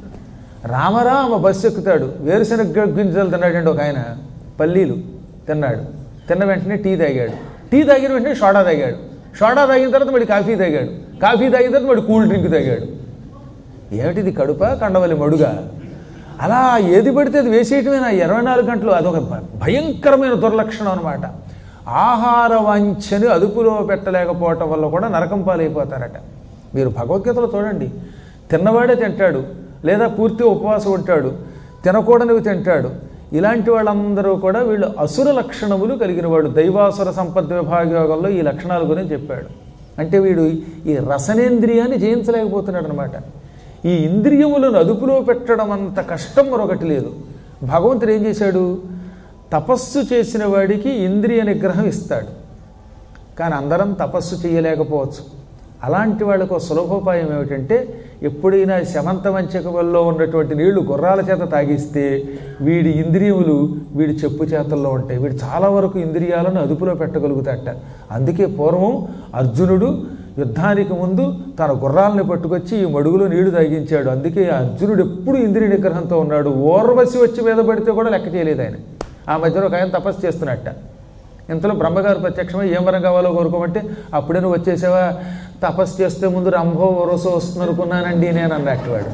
రామరామ బస్సు ఎక్కుతాడు వేరుశనగ గింజలు తిన్నాడండి ఒక ఆయన పల్లీలు తిన్నాడు తిన్న వెంటనే టీ తాగాడు టీ తాగిన వెంటనే సోడా తాగాడు సోడా తాగిన తర్వాత మళ్ళీ కాఫీ తాగాడు కాఫీ తాగిన తర్వాత మళ్ళీ కూల్ డ్రింక్ తాగాడు ఏమిటిది కడుప కండవలి మడుగా అలా ఏది పడితే అది వేసేయటమేనా ఇరవై నాలుగు గంటలు అదొక భ- భయంకరమైన దుర్లక్షణం అనమాట ఆహార వాంఛని అదుపులో పెట్టలేకపోవటం వల్ల కూడా నరకం పాలైపోతారట మీరు భగవద్గీతలో చూడండి తిన్నవాడే తింటాడు లేదా పూర్తి ఉపవాసం ఉంటాడు తినకూడనివి తింటాడు ఇలాంటి వాళ్ళందరూ కూడా వీళ్ళు అసుర లక్షణములు కలిగిన వాడు దైవాసుర సంపద్ విభాగయోగంలో ఈ లక్షణాల గురించి చెప్పాడు అంటే వీడు ఈ రసనేంద్రియాన్ని జయించలేకపోతున్నాడు అనమాట ఈ ఇంద్రియములను అదుపులో పెట్టడం అంత కష్టం మరొకటి లేదు భగవంతుడు ఏం చేశాడు తపస్సు చేసిన వాడికి ఇంద్రియ నిగ్రహం ఇస్తాడు కానీ అందరం తపస్సు చేయలేకపోవచ్చు అలాంటి వాళ్ళకు ఒక సులభోపాయం ఏమిటంటే ఎప్పుడైనా శమంత వంచకవల్లో ఉన్నటువంటి నీళ్లు గుర్రాల చేత తాగిస్తే వీడి ఇంద్రియములు వీడి చెప్పు చేతల్లో ఉంటాయి వీడు చాలా వరకు ఇంద్రియాలను అదుపులో పెట్టగలుగుతాట అందుకే పూర్వం అర్జునుడు యుద్ధానికి ముందు తన గుర్రాలను పట్టుకొచ్చి ఈ మడుగులో నీళ్లు తాగించాడు అందుకే అర్జునుడు ఎప్పుడు ఇంద్రియ నిగ్రహంతో ఉన్నాడు ఓర్వశి వచ్చి మీద పడితే కూడా లెక్క చేయలేదు ఆయన ఆ మధ్యలో ఒక ఆయన తపస్సు చేస్తున్నట్ట ఇంతలో బ్రహ్మగారు ప్రత్యక్షమై ఏం వరం కావాలో కోరుకోమంటే అప్పుడే నువ్వు వచ్చేసావా తపస్సు చేస్తే ముందు రంభో వరసో వస్తుంది అనుకున్నానండి నేను అన్నట్టు వాడు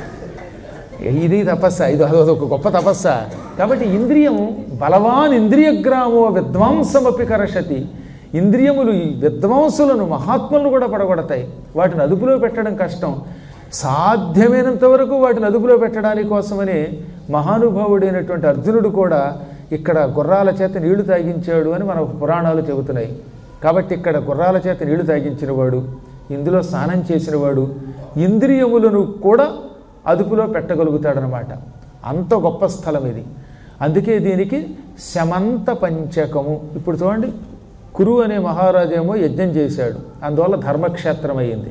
ఇది తపస్స ఇది అదొక గొప్ప తపస్స కాబట్టి ఇంద్రియం బలవాన్ ఇంద్రియగ్రామో విద్వాంసమపి కరషతి ఇంద్రియములు ఈ విద్వాంసులను మహాత్ములను కూడా పడగొడతాయి వాటిని అదుపులో పెట్టడం కష్టం సాధ్యమైనంత వరకు వాటిని అదుపులో పెట్టడానికి కోసమని మహానుభావుడైనటువంటి అర్జునుడు కూడా ఇక్కడ గుర్రాల చేత నీళ్లు తాగించాడు అని మన పురాణాలు చెబుతున్నాయి కాబట్టి ఇక్కడ గుర్రాల చేత నీళ్లు తాగించినవాడు ఇందులో స్నానం చేసినవాడు ఇంద్రియములను కూడా అదుపులో పెట్టగలుగుతాడనమాట అంత గొప్ప స్థలం ఇది అందుకే దీనికి శమంత పంచకము ఇప్పుడు చూడండి కురు అనే మహారాజేమో యజ్ఞం చేశాడు అందువల్ల ధర్మక్షేత్రం అయ్యింది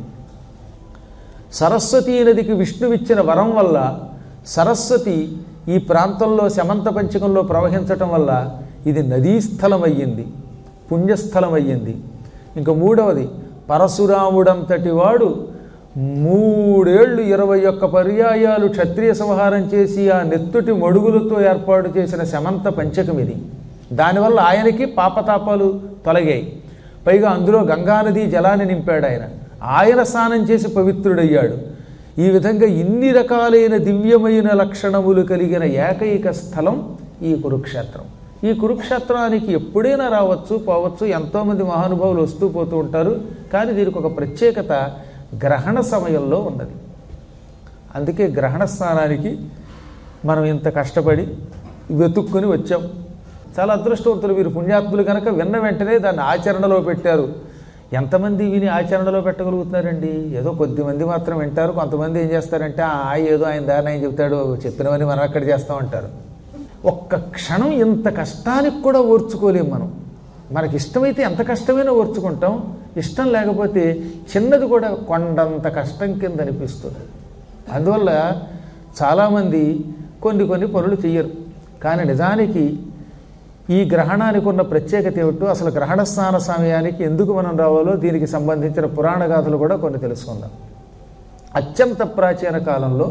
సరస్వతీ నదికి విష్ణువిచ్చిన వరం వల్ల సరస్వతి ఈ ప్రాంతంలో శమంత పంచకంలో ప్రవహించటం వల్ల ఇది నదీస్థలం అయ్యింది పుణ్యస్థలం అయ్యింది ఇంకా మూడవది పరశురాముడంతటి వాడు మూడేళ్లు ఇరవై ఒక్క పర్యాయాలు క్షత్రియ సంహారం చేసి ఆ నెత్తుటి మడుగులతో ఏర్పాటు చేసిన శమంత పంచకం ఇది దానివల్ల ఆయనకి పాపతాపాలు తొలగాయి పైగా అందులో గంగానది జలాన్ని నింపాడు ఆయన ఆయన స్నానం చేసి పవిత్రుడయ్యాడు ఈ విధంగా ఇన్ని రకాలైన దివ్యమైన లక్షణములు కలిగిన ఏకైక స్థలం ఈ కురుక్షేత్రం ఈ కురుక్షేత్రానికి ఎప్పుడైనా రావచ్చు పోవచ్చు ఎంతోమంది మహానుభావులు వస్తూ పోతూ ఉంటారు కానీ దీనికి ఒక ప్రత్యేకత గ్రహణ సమయంలో ఉన్నది అందుకే గ్రహణ స్నానానికి మనం ఇంత కష్టపడి వెతుక్కుని వచ్చాం చాలా అదృష్టవంతులు వీరు పుణ్యాత్ములు కనుక విన్న వెంటనే దాన్ని ఆచరణలో పెట్టారు ఎంతమంది విని ఆచరణలో పెట్టగలుగుతున్నారండి ఏదో కొద్ది మంది మాత్రం వింటారు కొంతమంది ఏం చేస్తారంటే ఆ ఏదో ఆయన దారిని ఆయన చెప్తాడు చెప్పినవని మనం అక్కడ చేస్తామంటారు ఒక్క క్షణం ఇంత కష్టానికి కూడా ఓర్చుకోలేం మనం మనకి ఇష్టమైతే ఎంత కష్టమైనా ఓర్చుకుంటాం ఇష్టం లేకపోతే చిన్నది కూడా కొండంత కష్టం కింద అనిపిస్తుంది అందువల్ల చాలామంది కొన్ని కొన్ని పనులు చెయ్యరు కానీ నిజానికి ఈ గ్రహణానికి ఉన్న ప్రత్యేకత ఏమిటో అసలు గ్రహణ స్నాన సమయానికి ఎందుకు మనం రావాలో దీనికి సంబంధించిన పురాణ గాథలు కూడా కొన్ని తెలుసుకుందాం అత్యంత ప్రాచీన కాలంలో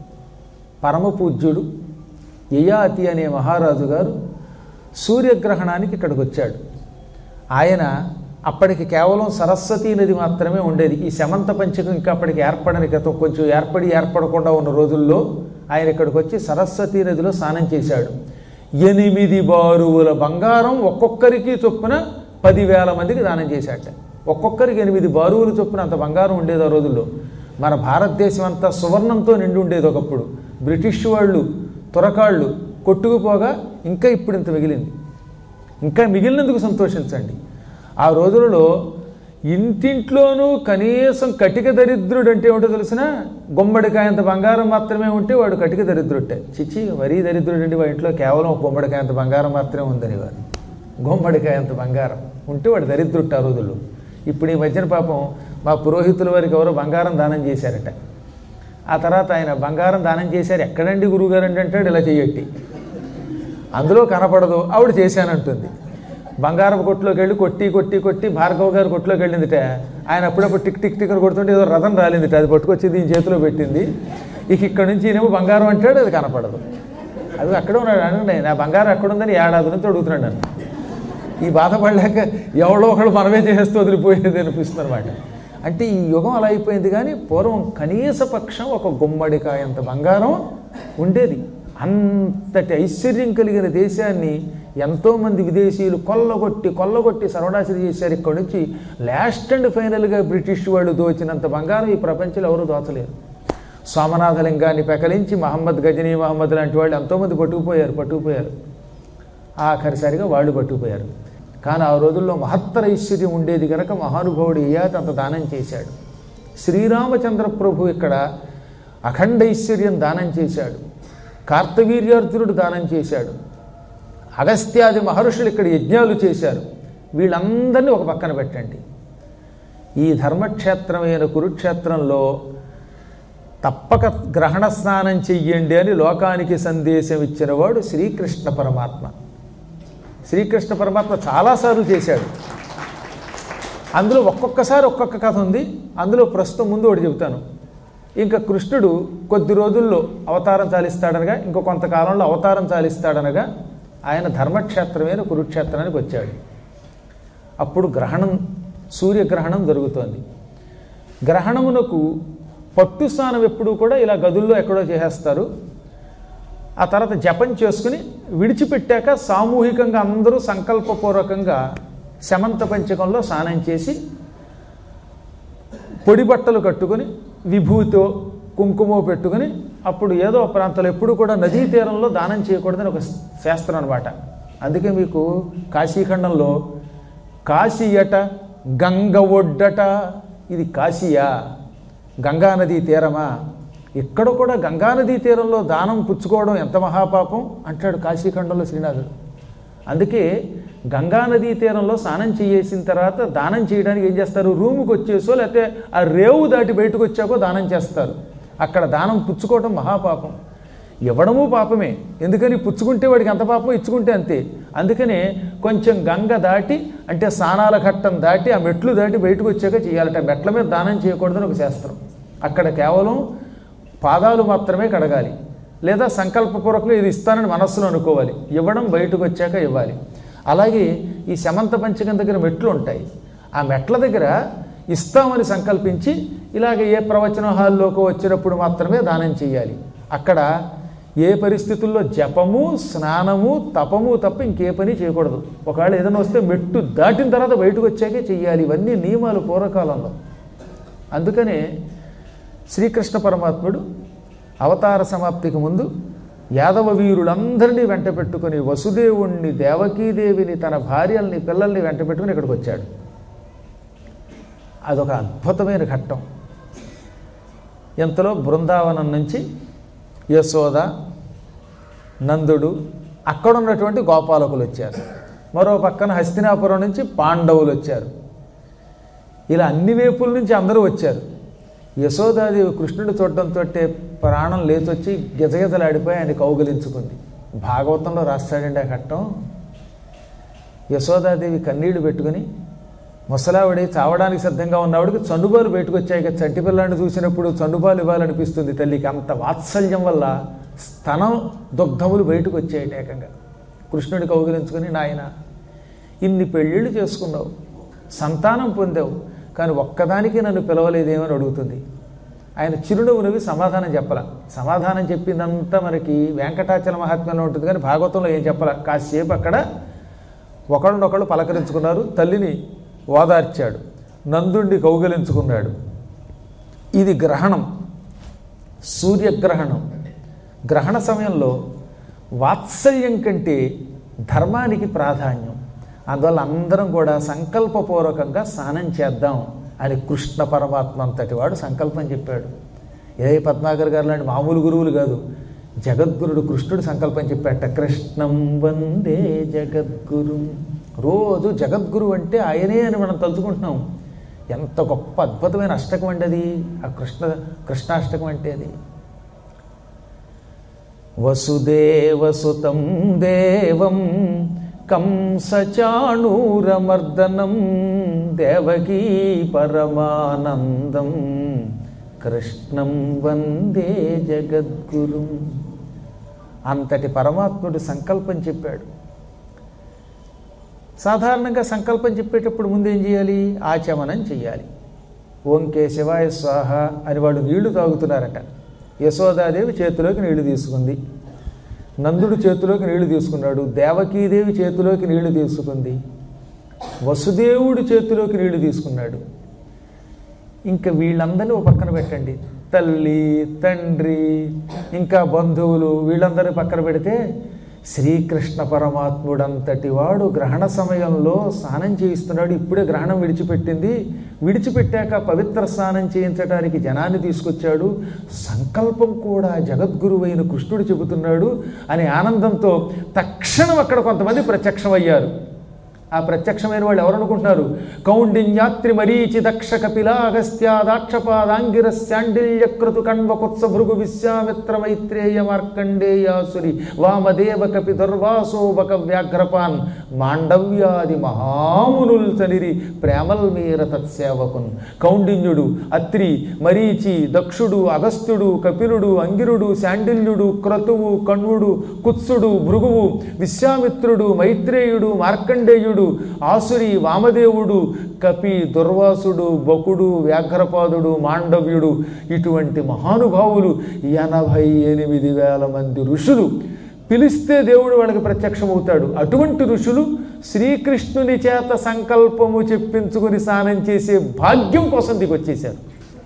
పరమ పూజ్యుడు యయాతి అనే మహారాజు గారు సూర్యగ్రహణానికి ఇక్కడికి వచ్చాడు ఆయన అప్పటికి కేవలం సరస్వతీ నది మాత్రమే ఉండేది ఈ శమంత పంచకం ఇంకా అప్పటికి ఏర్పడని క్రితం కొంచెం ఏర్పడి ఏర్పడకుండా ఉన్న రోజుల్లో ఆయన ఇక్కడికి వచ్చి సరస్వతీ నదిలో స్నానం చేశాడు ఎనిమిది బారువుల బంగారం ఒక్కొక్కరికి చొప్పున పదివేల మందికి దానం చేశాట ఒక్కొక్కరికి ఎనిమిది బారువులు చొప్పున అంత బంగారం ఉండేది ఆ రోజుల్లో మన భారతదేశం అంతా సువర్ణంతో నిండి ఉండేది ఒకప్పుడు బ్రిటిష్ వాళ్ళు తురకాళ్ళు కొట్టుకుపోగా ఇంకా ఇప్పుడు ఇంత మిగిలింది ఇంకా మిగిలినందుకు సంతోషించండి ఆ రోజులలో ఇంటింట్లోనూ కనీసం కటిక దరిద్రుడు అంటే ఏమిటో తెలిసిన గుమ్మడికాయంత బంగారం మాత్రమే ఉంటే వాడు కటిక దరిద్రుడే చిచి మరీ దరిద్రుడు అండి వాడి ఇంట్లో కేవలం ఒక గుమ్మడికాయంత బంగారం మాత్రమే ఉందని వారు గుమ్మడికాయంత బంగారం ఉంటే వాడు దరిద్రుడు ఆ రోజుల్లో ఇప్పుడు ఈ మధ్యన పాపం మా పురోహితుల వారికి ఎవరో బంగారం దానం చేశారట ఆ తర్వాత ఆయన బంగారం దానం చేశారు ఎక్కడండి గురువుగారు అంటే అంటాడు ఇలా చెయ్యట్టి అందులో కనపడదు ఆవిడ చేశానంటుంది బంగారపు కొట్టులోకి వెళ్ళి కొట్టి కొట్టి కొట్టి భార్గవ్ గారు కొట్టులోకి వెళ్ళిందిట ఆయన అప్పుడప్పుడు టిక్ టిక్ టిక్ అని కొడుతుంటే ఏదో రథం రాలిందిట అది పట్టుకొచ్చి దీని చేతిలో పెట్టింది ఇక ఇక్కడ నుంచి ఈయనేమో బంగారం అంటాడు అది కనపడదు అది అక్కడే ఉన్నాడు అనండి నా బంగారం ఎక్కడుందని ఏడాది నుంచి అడుగుతున్నాడు నన్ను ఈ బాధపడలేక ఎవడో ఒకడు మనమే చేస్తూ వదిలిపోయేది అనిపిస్తుంది అనమాట అంటే ఈ యుగం అలా అయిపోయింది కానీ పూర్వం కనీస పక్షం ఒక గుమ్మడికాయంత బంగారం ఉండేది అంతటి ఐశ్వర్యం కలిగిన దేశాన్ని ఎంతోమంది విదేశీయులు కొల్లగొట్టి కొల్లగొట్టి సర్వనాశనం చేశారు ఇక్కడి నుంచి లాస్ట్ అండ్ ఫైనల్గా బ్రిటిష్ వాళ్ళు దోచినంత బంగారం ఈ ప్రపంచంలో ఎవరు దోచలేరు సోమనాథలింగాన్ని పెకలించి మహమ్మద్ గజనీ మహమ్మద్ లాంటి వాళ్ళు ఎంతోమంది పట్టుకుపోయారు పట్టుకుపోయారు ఆఖరిసరిగా వాళ్ళు పట్టుకుపోయారు కానీ ఆ రోజుల్లో మహత్తర ఐశ్వర్యం ఉండేది కనుక మహానుభావుడు ఇయాత అంత దానం చేశాడు శ్రీరామచంద్ర ప్రభు ఇక్కడ అఖండ ఐశ్వర్యం దానం చేశాడు కార్తవీర్యార్జునుడు దానం చేశాడు అగస్త్యాది మహర్షులు ఇక్కడ యజ్ఞాలు చేశారు వీళ్ళందరినీ ఒక పక్కన పెట్టండి ఈ ధర్మక్షేత్రమైన కురుక్షేత్రంలో తప్పక గ్రహణ స్నానం చెయ్యండి అని లోకానికి సందేశం ఇచ్చినవాడు శ్రీకృష్ణ పరమాత్మ శ్రీకృష్ణ పరమాత్మ చాలాసార్లు చేశాడు అందులో ఒక్కొక్కసారి ఒక్కొక్క కథ ఉంది అందులో ప్రస్తుతం ముందు ఒకటి చెబుతాను ఇంకా కృష్ణుడు కొద్ది రోజుల్లో అవతారం చాలిస్తాడనగా ఇంకో కొంతకాలంలో అవతారం చాలిస్తాడనగా ఆయన ధర్మక్షేత్రమైన కురుక్షేత్రానికి వచ్చాడు అప్పుడు గ్రహణం సూర్యగ్రహణం జరుగుతోంది గ్రహణమునకు పట్టు స్నానం ఎప్పుడూ కూడా ఇలా గదుల్లో ఎక్కడో చేసేస్తారు ఆ తర్వాత జపం చేసుకుని విడిచిపెట్టాక సామూహికంగా అందరూ సంకల్పపూర్వకంగా శమంత పంచకంలో స్నానం చేసి పొడి బట్టలు కట్టుకొని విభూతో కుంకుమ పెట్టుకొని అప్పుడు ఏదో ఒక ప్రాంతంలో ఎప్పుడు కూడా నదీ తీరంలో దానం చేయకూడదని ఒక శాస్త్రం అనమాట అందుకే మీకు కాశీఖండంలో కాశీయట గంగ ఒడ్డట ఇది కాశీయా గంగానదీ తీరమా ఇక్కడ కూడా గంగానదీ తీరంలో దానం పుచ్చుకోవడం ఎంత మహాపాపం అంటాడు కాశీఖండంలో శ్రీనాథుడు అందుకే గంగానదీ తీరంలో స్నానం చేసిన తర్వాత దానం చేయడానికి ఏం చేస్తారు రూముకి వచ్చేసో లేకపోతే ఆ రేవు దాటి బయటకు వచ్చాకో దానం చేస్తారు అక్కడ దానం పుచ్చుకోవడం మహాపాపం ఇవ్వడము పాపమే ఎందుకని పుచ్చుకుంటే వాడికి ఎంత పాపం ఇచ్చుకుంటే అంతే అందుకనే కొంచెం గంగ దాటి అంటే స్నానాల ఘట్టం దాటి ఆ మెట్లు దాటి బయటకు వచ్చాక చేయాలట మెట్ల మీద దానం చేయకూడదని ఒక శాస్త్రం అక్కడ కేవలం పాదాలు మాత్రమే కడగాలి లేదా సంకల్పపూర్వకంగా ఇది ఇస్తానని మనస్సులో అనుకోవాలి ఇవ్వడం బయటకు వచ్చాక ఇవ్వాలి అలాగే ఈ శమంత పంచకం దగ్గర మెట్లు ఉంటాయి ఆ మెట్ల దగ్గర ఇస్తామని సంకల్పించి ఇలాగ ఏ ప్రవచన హాల్లోకి వచ్చినప్పుడు మాత్రమే దానం చేయాలి అక్కడ ఏ పరిస్థితుల్లో జపము స్నానము తపము తప్ప ఇంకే పని చేయకూడదు ఒకవేళ ఏదైనా వస్తే మెట్టు దాటిన తర్వాత బయటకు వచ్చాకే చెయ్యాలి ఇవన్నీ నియమాలు పూర్వకాలంలో అందుకనే శ్రీకృష్ణ పరమాత్ముడు అవతార సమాప్తికి ముందు యాదవ వీరులందరినీ వెంట పెట్టుకుని వసుదేవుణ్ణి దేవకీదేవిని తన భార్యల్ని పిల్లల్ని వెంట పెట్టుకుని ఇక్కడికి వచ్చాడు అదొక అద్భుతమైన ఘట్టం ఇంతలో బృందావనం నుంచి యశోద నందుడు అక్కడ ఉన్నటువంటి గోపాలకులు వచ్చారు మరో పక్కన హస్తినాపురం నుంచి పాండవులు వచ్చారు ఇలా అన్ని వైపుల నుంచి అందరూ వచ్చారు యశోదాదేవి కృష్ణుడు చూడడంతో ప్రాణం లేచొచ్చి గిజగిజలాడిపోయి ఆయన కౌగలించుకుంది భాగవతంలో రాస్తాడండి ఆ ఘట్టం యశోదాదేవి కన్నీళ్లు పెట్టుకుని ముసలావిడి చావడానికి సిద్ధంగా ఉన్నవాడికి చండుబాలు బయటకు వచ్చాయి ఇక చంటి పిల్లాన్ని చూసినప్పుడు చండుబాలు ఇవ్వాలనిపిస్తుంది తల్లికి అంత వాత్సల్యం వల్ల స్తనం దుగ్ధములు బయటకు వచ్చాయి ఏకంగా కృష్ణుడి కౌగిలించుకుని నాయన ఇన్ని పెళ్ళిళ్ళు చేసుకున్నావు సంతానం పొందావు కానీ ఒక్కదానికి నన్ను పిలవలేదేమని అడుగుతుంది ఆయన చిరునవ్వు నవ్వి సమాధానం చెప్పాల సమాధానం చెప్పిందంతా మనకి వెంకటాచల మహాత్మ్యంలో ఉంటుంది కానీ భాగవతంలో ఏం చెప్పాల కాసేపు అక్కడ ఒకళ్ళనొకళ్ళు పలకరించుకున్నారు తల్లిని ఓదార్చాడు నందుండి కౌగలించుకున్నాడు ఇది గ్రహణం సూర్యగ్రహణం గ్రహణ సమయంలో వాత్సల్యం కంటే ధర్మానికి ప్రాధాన్యం అందువల్ల అందరం కూడా సంకల్పపూర్వకంగా స్నానం చేద్దాం అని కృష్ణ పరమాత్మ అంతటి వాడు సంకల్పం చెప్పాడు ఏ పద్మాకర్ గారు లాంటి మామూలు గురువులు కాదు జగద్గురుడు కృష్ణుడు సంకల్పం చెప్పాట కృష్ణం వందే జగద్గురు రోజు జగద్గురు అంటే ఆయనే అని మనం తలుచుకుంటున్నాం ఎంత గొప్ప అద్భుతమైన అష్టకం అండి అది ఆ కృష్ణ కృష్ణాష్టకం అంటే అది వసుదేవసుతం దేవం కంసచాణూరమర్దనం దేవకీ పరమానందం కృష్ణం వందే జగద్గురు అంతటి పరమాత్ముడు సంకల్పం చెప్పాడు సాధారణంగా సంకల్పం చెప్పేటప్పుడు ముందు ఏం చేయాలి ఆచమనం చేయాలి ఓంకే శివాయ స్వాహ అని వాడు నీళ్లు తాగుతున్నారట యశోదాదేవి చేతిలోకి నీళ్లు తీసుకుంది నందుడు చేతిలోకి నీళ్లు తీసుకున్నాడు దేవకీదేవి చేతిలోకి నీళ్లు తీసుకుంది వసుదేవుడి చేతిలోకి నీళ్లు తీసుకున్నాడు ఇంకా వీళ్ళందరినీ ఓ పక్కన పెట్టండి తల్లి తండ్రి ఇంకా బంధువులు వీళ్ళందరినీ పక్కన పెడితే శ్రీకృష్ణ పరమాత్ముడంతటి వాడు గ్రహణ సమయంలో స్నానం చేయిస్తున్నాడు ఇప్పుడే గ్రహణం విడిచిపెట్టింది విడిచిపెట్టాక పవిత్ర స్నానం చేయించడానికి జనాన్ని తీసుకొచ్చాడు సంకల్పం కూడా జగద్గురువైన కృష్ణుడు చెబుతున్నాడు అనే ఆనందంతో తక్షణం అక్కడ కొంతమంది ప్రత్యక్షమయ్యారు ఆ ప్రత్యక్షమైన వాళ్ళు ఎవరు అనుకుంటున్నారు కౌండిన్యాత్రి మరీచి దక్ష కపిల అగస్త్యాదాక్షపాదాంగిర శాండిల్యక్రతు కణ్వకుత్స భృగు విశ్వామిత్ర మైత్రేయ మార్కండేయాసురి వామదేవ కపి దుర్వాసోబక వ్యాఘ్రపాన్ మాండవ్యాది మహామునుల్ చనిరి ప్రేమల్ మీర తత్సేవకున్ కౌండిన్యుడు అత్రి మరీచి దక్షుడు అగస్త్యుడు కపిలుడు అంగిరుడు శాండిల్యుడు క్రతువు కణ్వుడు కుత్సుడు భృగువు విశ్వామిత్రుడు మైత్రేయుడు మార్కండేయుడు ఆసురి వామదేవుడు కపి దుర్వాసుడు బకుడు వ్యాఘ్రపాదుడు మాండవ్యుడు ఇటువంటి మహానుభావులు ఎనభై ఎనిమిది వేల మంది ఋషులు పిలిస్తే దేవుడు వాళ్ళకి ప్రత్యక్షమవుతాడు అటువంటి ఋషులు శ్రీకృష్ణుని చేత సంకల్పము చెప్పించుకుని స్నానం చేసే భాగ్యం కోసం దిగొచ్చేశారు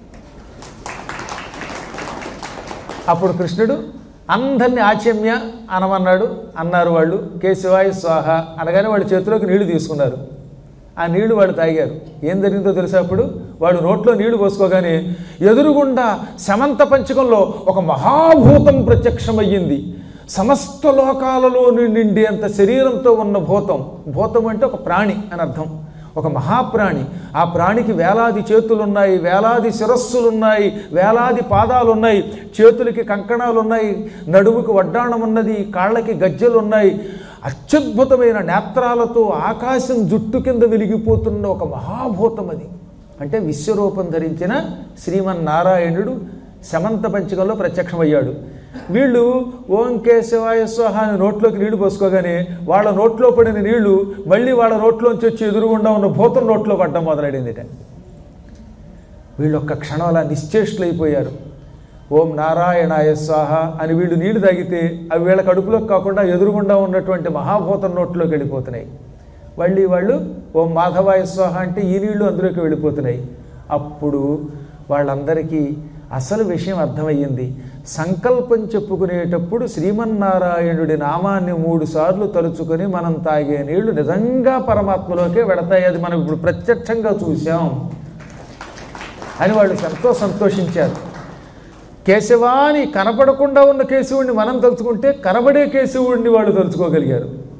అప్పుడు కృష్ణుడు అందరినీ ఆచమ్య అనమన్నాడు అన్నారు వాళ్ళు కేశవాయ స్వాహ అనగానే వాళ్ళ చేతిలోకి నీళ్లు తీసుకున్నారు ఆ నీళ్లు వాళ్ళు తాగారు ఏం జరిగిందో తెలుసా అప్పుడు వాడు నోట్లో నీళ్లు పోసుకోగానే ఎదురుగుండా సమంత పంచకంలో ఒక మహాభూతం ప్రత్యక్షమయ్యింది సమస్త లోకాలలో నిండి అంత శరీరంతో ఉన్న భూతం భూతం అంటే ఒక ప్రాణి అని అర్థం ఒక మహాప్రాణి ఆ ప్రాణికి వేలాది చేతులున్నాయి వేలాది శిరస్సులున్నాయి వేలాది పాదాలు ఉన్నాయి చేతులకి కంకణాలు ఉన్నాయి నడుముకి వడ్డాణం ఉన్నది కాళ్ళకి గజ్జెలు ఉన్నాయి అత్యద్భుతమైన నేత్రాలతో ఆకాశం జుట్టు కింద వెలిగిపోతున్న ఒక మహాభూతం అది అంటే విశ్వరూపం ధరించిన శ్రీమన్నారాయణుడు శమంత పంచకంలో ప్రత్యక్షమయ్యాడు వీళ్ళు ఓం కేశవాయ స్వాహ అని నోట్లోకి నీళ్లు పోసుకోగానే వాళ్ళ నోట్లో పడిన నీళ్లు మళ్ళీ వాళ్ళ నోట్లోంచి వచ్చి ఎదురుగుండా ఉన్న భూతం నోట్లో పడ్డం మొదలైందిట వీళ్ళు ఒక్క క్షణం అలా నిశ్చేష్టులైపోయారు ఓం నారాయణాయ స్వాహ అని వీళ్ళు నీళ్లు తాగితే అవి వీళ్ళ కడుపులోకి కాకుండా ఎదురుగుండా ఉన్నటువంటి మహాభూతం నోట్లోకి వెళ్ళిపోతున్నాయి మళ్ళీ వాళ్ళు ఓం మాధవాయ స్వాహ అంటే ఈ నీళ్లు అందులోకి వెళ్ళిపోతున్నాయి అప్పుడు వాళ్ళందరికీ అసలు విషయం అర్థమయ్యింది సంకల్పం చెప్పుకునేటప్పుడు శ్రీమన్నారాయణుడి నామాన్ని మూడు సార్లు తలుచుకొని మనం తాగే నీళ్లు నిజంగా పరమాత్మలోకే వెడతాయి అది మనం ఇప్పుడు ప్రత్యక్షంగా చూసాం అని వాళ్ళు ఎంతో సంతోషించారు కేశవాని కనపడకుండా ఉన్న కేశవుడిని మనం తలుచుకుంటే కనబడే కేశవుడిని వాళ్ళు తలుచుకోగలిగారు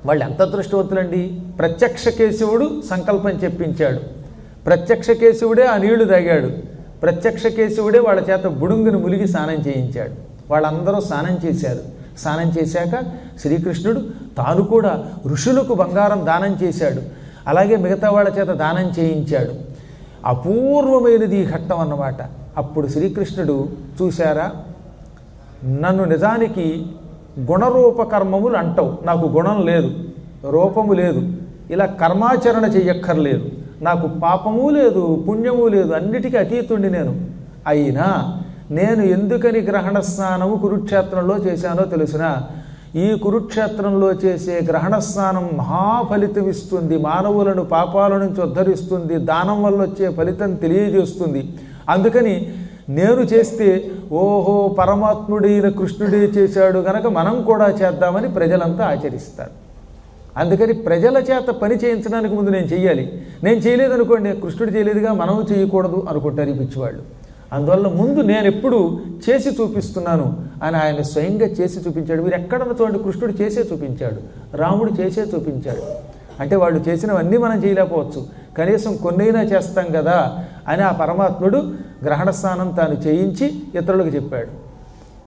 వాళ్ళు ఎంత అదృష్టవంతులండి ప్రత్యక్ష కేశవుడు సంకల్పం చెప్పించాడు ప్రత్యక్ష కేశవుడే ఆ నీళ్లు తాగాడు ప్రత్యక్ష కేశవుడే వాళ్ళ చేత బుడుంగును ములిగి స్నానం చేయించాడు వాళ్ళందరూ స్నానం చేశారు స్నానం చేశాక శ్రీకృష్ణుడు తాను కూడా ఋషులకు బంగారం దానం చేశాడు అలాగే మిగతా వాళ్ళ చేత దానం చేయించాడు అపూర్వమైనది ఈ ఘట్టం అన్నమాట అప్పుడు శ్రీకృష్ణుడు చూశారా నన్ను నిజానికి గుణరూప కర్మములు అంటావు నాకు గుణం లేదు రూపము లేదు ఇలా కర్మాచరణ చెయ్యక్కర్లేదు నాకు పాపము లేదు పుణ్యము లేదు అన్నిటికీ అతీతుండి నేను అయినా నేను ఎందుకని గ్రహణ స్నానము కురుక్షేత్రంలో చేశానో తెలుసునా ఈ కురుక్షేత్రంలో చేసే గ్రహణ స్నానం మహాఫలితం ఇస్తుంది మానవులను పాపాల నుంచి ఉద్ధరిస్తుంది దానం వల్ల వచ్చే ఫలితం తెలియజేస్తుంది అందుకని నేను చేస్తే ఓహో పరమాత్ముడైన కృష్ణుడే చేశాడు గనక మనం కూడా చేద్దామని ప్రజలంతా ఆచరిస్తారు అందుకని ప్రజల చేత పని చేయించడానికి ముందు నేను చెయ్యాలి నేను చేయలేదనుకోండి కృష్ణుడు చేయలేదుగా మనం చేయకూడదు అనుకుంటారు ఈ పిచ్చివాళ్ళు అందువల్ల ముందు నేను ఎప్పుడు చేసి చూపిస్తున్నాను అని ఆయన స్వయంగా చేసి చూపించాడు మీరు ఎక్కడన్నా చూడండి కృష్ణుడు చేసే చూపించాడు రాముడు చేసే చూపించాడు అంటే వాళ్ళు చేసినవన్నీ మనం చేయలేకపోవచ్చు కనీసం కొన్నైనా చేస్తాం కదా అని ఆ పరమాత్ముడు గ్రహణ స్నానం తాను చేయించి ఇతరులకు చెప్పాడు